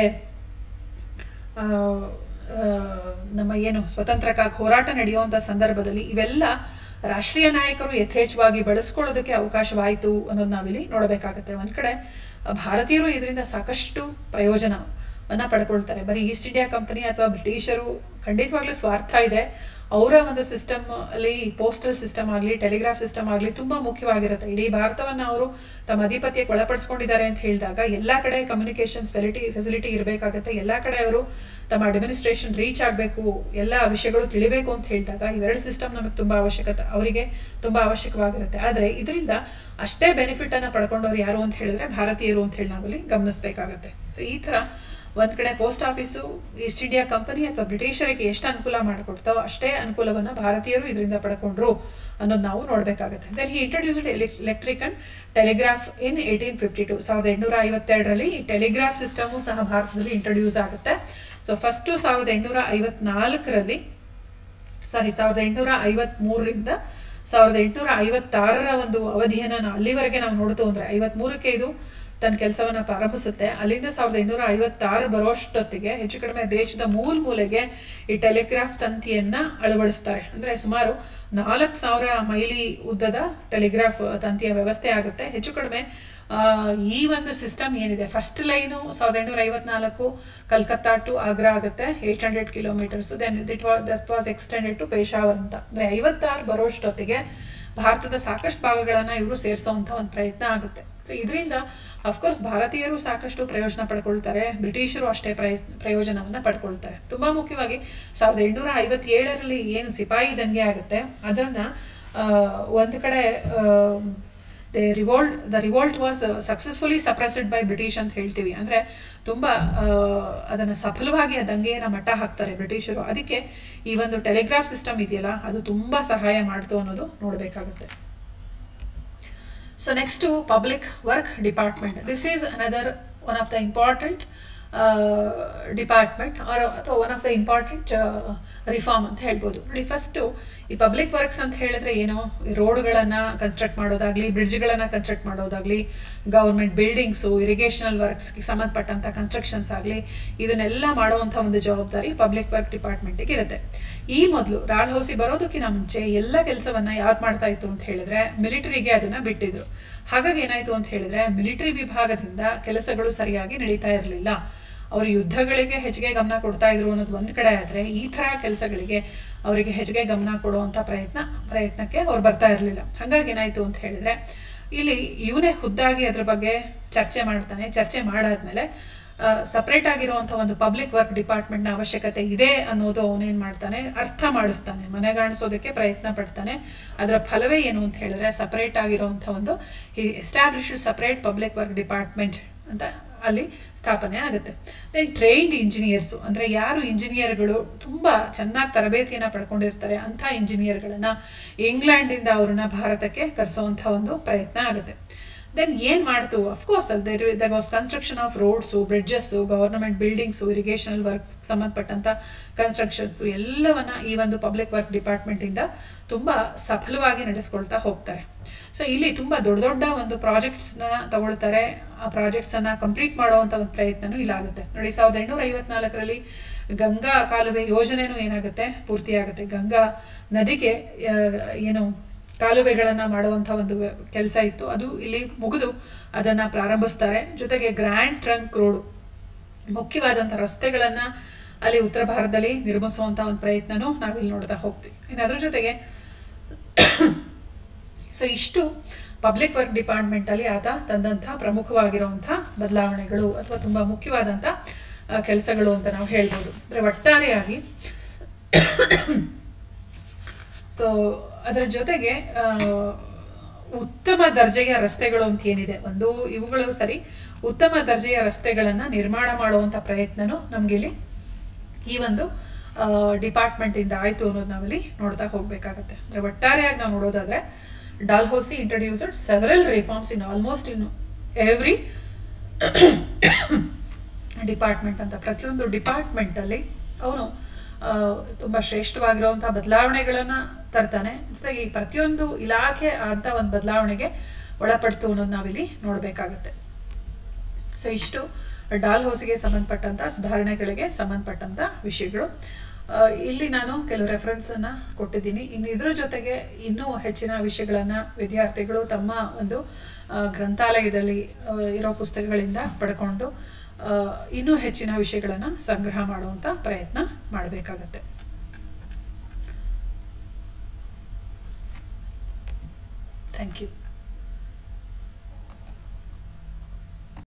S1: ಆ, ಆ, ನಮ್ಮ ಏನು ಸ್ವತಂತ್ರಕ್ಕಾಗಿ ಹೋರಾಟ ನಡೆಯುವಂತ ಸಂದರ್ಭದಲ್ಲಿ ಇವೆಲ್ಲ ರಾಷ್ಟ್ರೀಯ ನಾಯಕರು ಯಥೇಚ್ಛವಾಗಿ ಬಳಸ್ಕೊಳ್ಳೋದಕ್ಕೆ ಅವಕಾಶವಾಯಿತು ಅನ್ನೋದು ನಾವಿಲ್ಲಿ ನೋಡಬೇಕಾಗತ್ತೆ ಒಂದ್ ಕಡೆ ಭಾರತೀಯರು ಇದರಿಂದ ಸಾಕಷ್ಟು ಪ್ರಯೋಜನವನ್ನ ಪಡ್ಕೊಳ್ತಾರೆ ಬರೀ ಈಸ್ಟ್ ಇಂಡಿಯಾ ಕಂಪನಿ ಅಥವಾ ಬ್ರಿಟಿಷರು ಖಂಡಿತವಾಗ್ಲೂ ಸ್ವಾರ್ಥ ಇದೆ ಅವರ ಒಂದು ಸಿಸ್ಟಮ್ ಅಲ್ಲಿ ಪೋಸ್ಟಲ್ ಸಿಸ್ಟಮ್ ಆಗಲಿ ಟೆಲಿಗ್ರಾಫ್ ಸಿಸ್ಟಮ್ ಆಗಲಿ ತುಂಬಾ ಮುಖ್ಯವಾಗಿರುತ್ತೆ ಇಡೀ ಭಾರತವನ್ನ ಅವರು ತಮ್ಮ ಅಧಿಪತ್ಯಕ್ಕೆ ಒಳಪಡಿಸ್ಕೊಂಡಿದ್ದಾರೆ ಅಂತ ಹೇಳಿದಾಗ ಎಲ್ಲಾ ಕಡೆ ಕಮ್ಯುನಿಕೇಶನ್ ಫೆಸಿಲಿಟಿ ಫೆಸಿಲಿಟಿ ಇರಬೇಕಾಗತ್ತೆ ಎಲ್ಲಾ ಕಡೆ ಅವರು ತಮ್ಮ ಅಡ್ಮಿನಿಸ್ಟ್ರೇಷನ್ ರೀಚ್ ಆಗಬೇಕು ಎಲ್ಲ ವಿಷಯಗಳು ತಿಳಿಬೇಕು ಅಂತ ಹೇಳಿದಾಗ ಇವೆರಡು ಸಿಸ್ಟಮ್ ನಮಗೆ ತುಂಬಾ ಅವಶ್ಯಕತೆ ಅವರಿಗೆ ತುಂಬಾ ಅವಶ್ಯಕವಾಗಿರುತ್ತೆ ಆದ್ರೆ ಇದರಿಂದ ಅಷ್ಟೇ ಬೆನಿಫಿಟ್ ಅನ್ನ ಪಡ್ಕೊಂಡವ್ರು ಯಾರು ಅಂತ ಹೇಳಿದ್ರೆ ಭಾರತೀಯರು ಅಂತ ಹೇಳಿ ನಾವಲ್ಲಿ ಗಮನಿಸಬೇಕಾಗತ್ತೆ ಸೊ ಈ ತರ ಒಂದ್ ಕಡೆ post office East India Company ಅಥವಾ ಬ್ರಿಟಿಷರಿಗೆ ಎಷ್ಟು ಅನುಕೂಲ ಮಾಡಿಕೊಡ್ತೋ ಅಷ್ಟೇ ಅನುಕೂಲವನ್ನ ಭಾರತೀಯರು ಇದರಿಂದ ಪಡ್ಕೊಂಡ್ರು ಅನ್ನೋದು ನಾವು ನೋಡ್ಬೇಕಾಗುತ್ತೆ then he introduced electric and telegraph in eighteen fifty two ಸಾವಿರದ ಎಂಟುನೂರ ಐವತ್ತೆರಡರಲ್ಲಿ ಈ ಟೆಲಿಗ್ರಾಫ್ ಸಿಸ್ಟಮು ಸಹ ಭಾರತದಲ್ಲಿ ಇಂಟ್ರೊಡ್ಯೂಸ್ ಆಗುತ್ತೆ ಸೊ ಫಸ್ಟು ಸಾವಿರದ ಎಂಟುನೂರ ಐವತ್ನಾಲ್ಕರಲ್ಲಿ ಸಾರಿ ಸಾವಿರದ ಎಂಟುನೂರ ಐವತ್ ಮೂರರಿಂದ ಸಾವಿರದ ಎಂಟುನೂರ ಐವತ್ತಾರರ ಒಂದು ಅವಧಿಯನ್ನ ನಾವು ಅಲ್ಲಿವರೆಗೆ ನಾವು ನೋಡ್ತು ಅಂದ್ರೆ ಐವತ್ ಮೂರಕ್ಕೆ ಇದು ತನ್ನ ಕೆಲಸವನ್ನ ಪ್ರಾರಂಭಿಸುತ್ತೆ ಅಲ್ಲಿಂದ ಸಾವಿರದ ಎಂಟುನೂರ ಐವತ್ತಾರು ಬರೋಷ್ಟೊತ್ತಿಗೆ ಹೆಚ್ಚು ಕಡಿಮೆ ದೇಶದ ಮೂಲ ಮೂಲೆಗೆ ಈ ಟೆಲಿಗ್ರಾಫ್ ತಂತಿಯನ್ನ ಅಳವಡಿಸ್ತಾರೆ ಅಂದ್ರೆ ಸುಮಾರು ನಾಲ್ಕು ಸಾವಿರ ಮೈಲಿ ಉದ್ದದ ಟೆಲಿಗ್ರಾಫ್ ತಂತಿಯ ವ್ಯವಸ್ಥೆ ಆಗುತ್ತೆ ಹೆಚ್ಚು ಕಡಿಮೆ ಆ, ಈ ಒಂದು ಸಿಸ್ಟಮ್ ಏನಿದೆ ಫಸ್ಟ್ ಲೈನು ಸಾವಿರದ ಎಂಟುನೂರ ಐವತ್ನಾಲ್ಕು ಕಲ್ಕತ್ತಾ ಟು ಆಗ್ರಾ ಆಗುತ್ತೆ eight hundred kilometres then it was that was extended to Peshawar ಅಂತ ಅಂದ್ರೆ ಐವತ್ತಾರು ಬರೋಷ್ಟೊತ್ತಿಗೆ ಭಾರತದ ಸಾಕಷ್ಟು ಭಾಗಗಳನ್ನ ಇವರು ಸೇರಿಸುವಂತ ಒಂದು ಪ್ರಯತ್ನ ಆಗುತ್ತೆ ಸೊ ಇದರಿಂದ ಅಫ್ಕೋರ್ಸ್ ಭಾರತೀಯರು ಸಾಕಷ್ಟು ಪ್ರಯೋಜನ ಪಡ್ಕೊಳ್ತಾರೆ ಬ್ರಿಟಿಷರು ಅಷ್ಟೇ ಪ್ರಯ ಪ್ರಯೋಜನವನ್ನ ಪಡ್ಕೊಳ್ತಾರೆ ತುಂಬಾ ಮುಖ್ಯವಾಗಿ ಸಾವಿರದ ಎಂಟುನೂರ ಐವತ್ತೇಳರಲ್ಲಿ ಏನು ಸಿಪಾಯಿ ದಂಗೆ ಆಗುತ್ತೆ ಅದನ್ನ ಆ, ಒಂದು ಕಡೆ they revolt the revolt was successfully suppressed by British ಅಂತ ಹೇಳ್ತೀವಿ ಅಂದ್ರೆ ತುಂಬಾ ಆ, ಅದನ್ನ ಸಫಲವಾಗಿ ಆ ದಂಗೆಯನ್ನ ಮಟ್ಟ ಹಾಕ್ತಾರೆ ಬ್ರಿಟಿಷರು ಅದಕ್ಕೆ ಈ ಒಂದು ಟೆಲಿಗ್ರಾಫ್ ಸಿಸ್ಟಮ್ ಇದೆಯಲ್ಲ ಅದು ತುಂಬಾ ಸಹಾಯ ಮಾಡ್ತು ಅನ್ನೋದು ನೋಡ್ಬೇಕಾಗುತ್ತೆ so next public work department this is another one of the important department ಅಥವಾ one of the important reform ಅಂತ ಹೇಳ್ಬೋದು ನೋಡಿ ಫಸ್ಟು ಈ ಪಬ್ಲಿಕ್ ವರ್ಕ್ಸ್ ಅಂತ ಹೇಳಿದ್ರೆ ಏನೋ ರೋಡ್ಗಳನ್ನು ಕನ್ಸ್ಟ್ರಕ್ಟ್ ಮಾಡೋದಾಗ್ಲಿ ಬ್ರಿಡ್ಜ್ಗಳನ್ನು ಕನ್ಸ್ಟ್ರಕ್ಟ್ ಮಾಡೋದಾಗ್ಲಿ ಗೌರ್ಮೆಂಟ್ ಬಿಲ್ಡಿಂಗ್ಸು ಇರಿಗೇಷನಲ್ ವರ್ಕ್ಸ್ಗೆ ಸಂಬಂಧಪಟ್ಟಂಥ ಕನ್ಸ್ಟ್ರಕ್ಷನ್ಸ್ ಆಗಲಿ ಇದನ್ನೆಲ್ಲ ಮಾಡುವಂಥ ಒಂದು ಜವಾಬ್ದಾರಿ ಪಬ್ಲಿಕ್ ವರ್ಕ್ ಡಿಪಾರ್ಟ್ಮೆಂಟಿಗೆ ಇರುತ್ತೆ ಈ ಮೊದಲು ರಾಳ್ಹೌಸಿ ಬರೋದಕ್ಕಿಂತ ಮುಂಚೆ ಎಲ್ಲ ಕೆಲಸವನ್ನ ಯಾವ್ದು ಮಾಡ್ತಾ ಇತ್ತು ಅಂತ ಹೇಳಿದ್ರೆ ಮಿಲಿಟರಿಗೆ ಅದನ್ನ ಬಿಟ್ಟಿದ್ರು ಹಾಗಾಗಿ ಏನಾಯ್ತು ಅಂತ ಹೇಳಿದ್ರೆ ಮಿಲಿಟರಿ ವಿಭಾಗದಿಂದ ಕೆಲಸಗಳು ಸರಿಯಾಗಿ ನಡೀತಾ ಇರಲಿಲ್ಲ ಅವರು ಯುದ್ಧಗಳಿಗೆ ಹೆಚ್ಚಿಗೆ ಗಮನ ಕೊಡ್ತಾ ಇದ್ರು ಅನ್ನೋದು ಒಂದ್ ಕಡೆ ಆದ್ರೆ ಈ ತರ ಕೆಲಸಗಳಿಗೆ ಅವರಿಗೆ ಹೆಚ್ಚಿಗೆ ಗಮನ ಕೊಡುವಂತ ಪ್ರಯತ್ನ ಪ್ರಯತ್ನಕ್ಕೆ ಅವ್ರು ಬರ್ತಾ ಇರಲಿಲ್ಲ ಹಾಗಾಗಿ ಏನಾಯ್ತು ಅಂತ ಹೇಳಿದ್ರೆ ಇಲ್ಲಿ ಇವನೇ ಖುದ್ದಾಗಿ ಅದ್ರ ಬಗ್ಗೆ ಚರ್ಚೆ ಮಾಡ್ತಾನೆ ಚರ್ಚೆ ಮಾಡಾದ್ಮೇಲೆ ಸಪ್ರೇಟ್ ಆಗಿರುವಂಥ ಒಂದು ಪಬ್ಲಿಕ್ ವರ್ಕ್ ಡಿಪಾರ್ಟ್ಮೆಂಟ್ನ ಅವಶ್ಯಕತೆ ಇದೆ ಅನ್ನೋದು ಅವನೇನು ಮಾಡ್ತಾನೆ ಅರ್ಥ ಮಾಡಿಸ್ತಾನೆ ಮನೆಗಾಣಿಸೋದಕ್ಕೆ ಪ್ರಯತ್ನ ಪಡ್ತಾನೆ ಅದರ ಫಲವೇ ಏನು ಅಂತ ಹೇಳಿದ್ರೆ ಸಪ್ರೇಟ್ ಆಗಿರುವಂಥ ಒಂದು ಈ establish separate public work department ಅಂತ ಅಲ್ಲಿ ಸ್ಥಾಪನೆ ಆಗುತ್ತೆ ದೆನ್ ಟ್ರೈನ್ಡ್ ಇಂಜಿನಿಯರ್ಸು ಅಂದರೆ ಯಾರು ಇಂಜಿನಿಯರ್ಗಳು ತುಂಬ ಚೆನ್ನಾಗಿ ತರಬೇತಿಯನ್ನು ಪಡ್ಕೊಂಡಿರ್ತಾರೆ ಅಂಥ ಇಂಜಿನಿಯರ್ಗಳನ್ನು ಇಂಗ್ಲೆಂಡಿಂದ ಅವ್ರನ್ನ ಭಾರತಕ್ಕೆ ಕರೆಸುವಂಥ ಒಂದು ಪ್ರಯತ್ನ ಆಗುತ್ತೆ ದೆನ್ ಏನು ಮಾಡ್ತು ಅಫ್ಕೋರ್ಸ್ ಅಲ್ಲಿ there there was construction of roads bridges government buildings irrigational works ಸಂಬಂಧಪಟ್ಟಂಥ ಕನ್ಸ್ಟ್ರಕ್ಷನ್ಸು ಎಲ್ಲವನ್ನ ಈ ಒಂದು ಪಬ್ಲಿಕ್ ವರ್ಕ್ ಡಿಪಾರ್ಟ್ಮೆಂಟಿಂದ ತುಂಬ ಸಫಲವಾಗಿ ನಡೆಸ್ಕೊಳ್ತಾ ಹೋಗ್ತಾರೆ ಸೊ ಇಲ್ಲಿ ತುಂಬ ದೊಡ್ಡ ದೊಡ್ಡ ಒಂದು ಪ್ರಾಜೆಕ್ಟ್ಸ್ನ ತಗೊಳ್ತಾರೆ ಆ ಪ್ರಾಜೆಕ್ಟ್ಸನ್ನು ಕಂಪ್ಲೀಟ್ ಮಾಡುವಂಥ ಒಂದು ಪ್ರಯತ್ನನೂ ಇಲ್ಲಾಗುತ್ತೆ ನೋಡಿ ಸಾವಿರದ ಎಂಟುನೂರ ಐವತ್ನಾಲ್ಕರಲ್ಲಿ ಗಂಗಾ ಕಾಲುವೆ ಯೋಜನೆನೂ ಏನಾಗುತ್ತೆ ಪೂರ್ತಿಯಾಗುತ್ತೆ ಗಂಗಾ ನದಿಗೆ ಆ, ಏನು ಕಾಲುವೆಗಳನ್ನು ಮಾಡುವಂಥ ಒಂದು ಕೆಲಸ ಇತ್ತು ಅದು ಇಲ್ಲಿ ಮುಗಿದು ಅದನ್ನು ಪ್ರಾರಂಭಿಸ್ತಾರೆ ಜೊತೆಗೆ ಗ್ರ್ಯಾಂಡ್ ಟ್ರಂಕ್ ರೋಡ್ ಮುಖ್ಯವಾದಂಥ ರಸ್ತೆಗಳನ್ನು ಅಲ್ಲಿ ಉತ್ತರ ಭಾರತದಲ್ಲಿ ನಿರ್ಮಿಸುವಂಥ ಒಂದು ಪ್ರಯತ್ನನೂ ನಾವಿಲ್ಲಿ ನೋಡ್ತಾ ಹೋಗ್ತೀವಿ ಇನ್ನು ಅದ್ರ ಜೊತೆಗೆ ಸೊ ಇಷ್ಟು ಪಬ್ಲಿಕ್ ವರ್ಕ್ ಡಿಪಾರ್ಟ್ಮೆಂಟಲ್ಲಿ ಆತ ತಂದಂಥ ಪ್ರಮುಖವಾಗಿರುವಂಥ ಬದಲಾವಣೆಗಳು ಅಥವಾ ತುಂಬ ಮುಖ್ಯವಾದಂಥ ಕೆಲಸಗಳು ಅಂತ ನಾವು ಹೇಳ್ಬೋದು ಅಂದರೆ ಒಟ್ಟಾರೆಯಾಗಿ ಸೊ ಅದರ ಜೊತೆಗೆ ಆ, ಉತ್ತಮ ದರ್ಜೆಯ ರಸ್ತೆಗಳು ಅಂತ ಏನಿದೆ ಒಂದು ಇವುಗಳು ಸರಿ ಉತ್ತಮ ದರ್ಜೆಯ ರಸ್ತೆಗಳನ್ನು ನಿರ್ಮಾಣ ಮಾಡುವಂಥ ಪ್ರಯತ್ನನೂ ನಮಗಿಲ್ಲಿ ಈ ಒಂದು ಡಿಪಾರ್ಟ್ಮೆಂಟ್ ಇಂದ ಆಯ್ತು ಅನ್ನೋದು ನಾವಿಲ್ಲಿ ನೋಡ್ತಾ ಹೋಗ್ಬೇಕಾಗತ್ತೆ ಅಂದ್ರೆ ಒಟ್ಟಾರೆಯಾಗಿ ನಾವು ನೋಡೋದಾದ್ರೆ Dalhousie introduced several reforms in almost in every department ಅಂತ ಪ್ರತಿಯೊಂದು ಡಿಪಾರ್ಟ್ಮೆಂಟ್ ಅಲ್ಲಿ ಅವನು ತುಂಬಾ ಶ್ರೇಷ್ಠವಾಗಿರುವಂತಹ ಬದಲಾವಣೆಗಳನ್ನ ತರ್ತಾನೆ ಜೊತೆಗೆ ಈ ಪ್ರತಿಯೊಂದು ಇಲಾಖೆ ಅಂತ ಒಂದು ಬದಲಾವಣೆಗೆ ಒಳಪಡ್ತು ಅನ್ನೋದು ನಾವಿಲ್ಲಿ ನೋಡ್ಬೇಕಾಗತ್ತೆ ಸೊ ಇಷ್ಟು ಡಾಲ್ ಹೌಸ್ಗೆ ಸಂಬಂಧಪಟ್ಟಂತ ಸುಧಾರಣೆಗಳಿಗೆ ಸಂಬಂಧಪಟ್ಟಂತ ವಿಷಯಗಳು ಆ, ಇಲ್ಲಿ ನಾನು ಕೆಲವು ರೆಫರೆನ್ಸ್ ಅನ್ನ ಕೊಟ್ಟಿದ್ದೀನಿ ಇನ್ನು ಇದ್ರ ಜೊತೆಗೆ ಇನ್ನೂ ಹೆಚ್ಚಿನ ವಿಷಯಗಳನ್ನ ವಿದ್ಯಾರ್ಥಿಗಳು ತಮ್ಮ ಒಂದು ಆ, ಗ್ರಂಥಾಲಯದಲ್ಲಿ ಆ, ಇರೋ ಪುಸ್ತಕಗಳಿಂದ ಪಡ್ಕೊಂಡು ಆ, ಇನ್ನೂ ಹೆಚ್ಚಿನ ವಿಷಯಗಳನ್ನ ಸಂಗ್ರಹ ಮಾಡುವಂತ ಪ್ರಯತ್ನ ಮಾಡಬೇಕಾಗತ್ತೆ ಥ್ಯಾಂಕ್ ಯು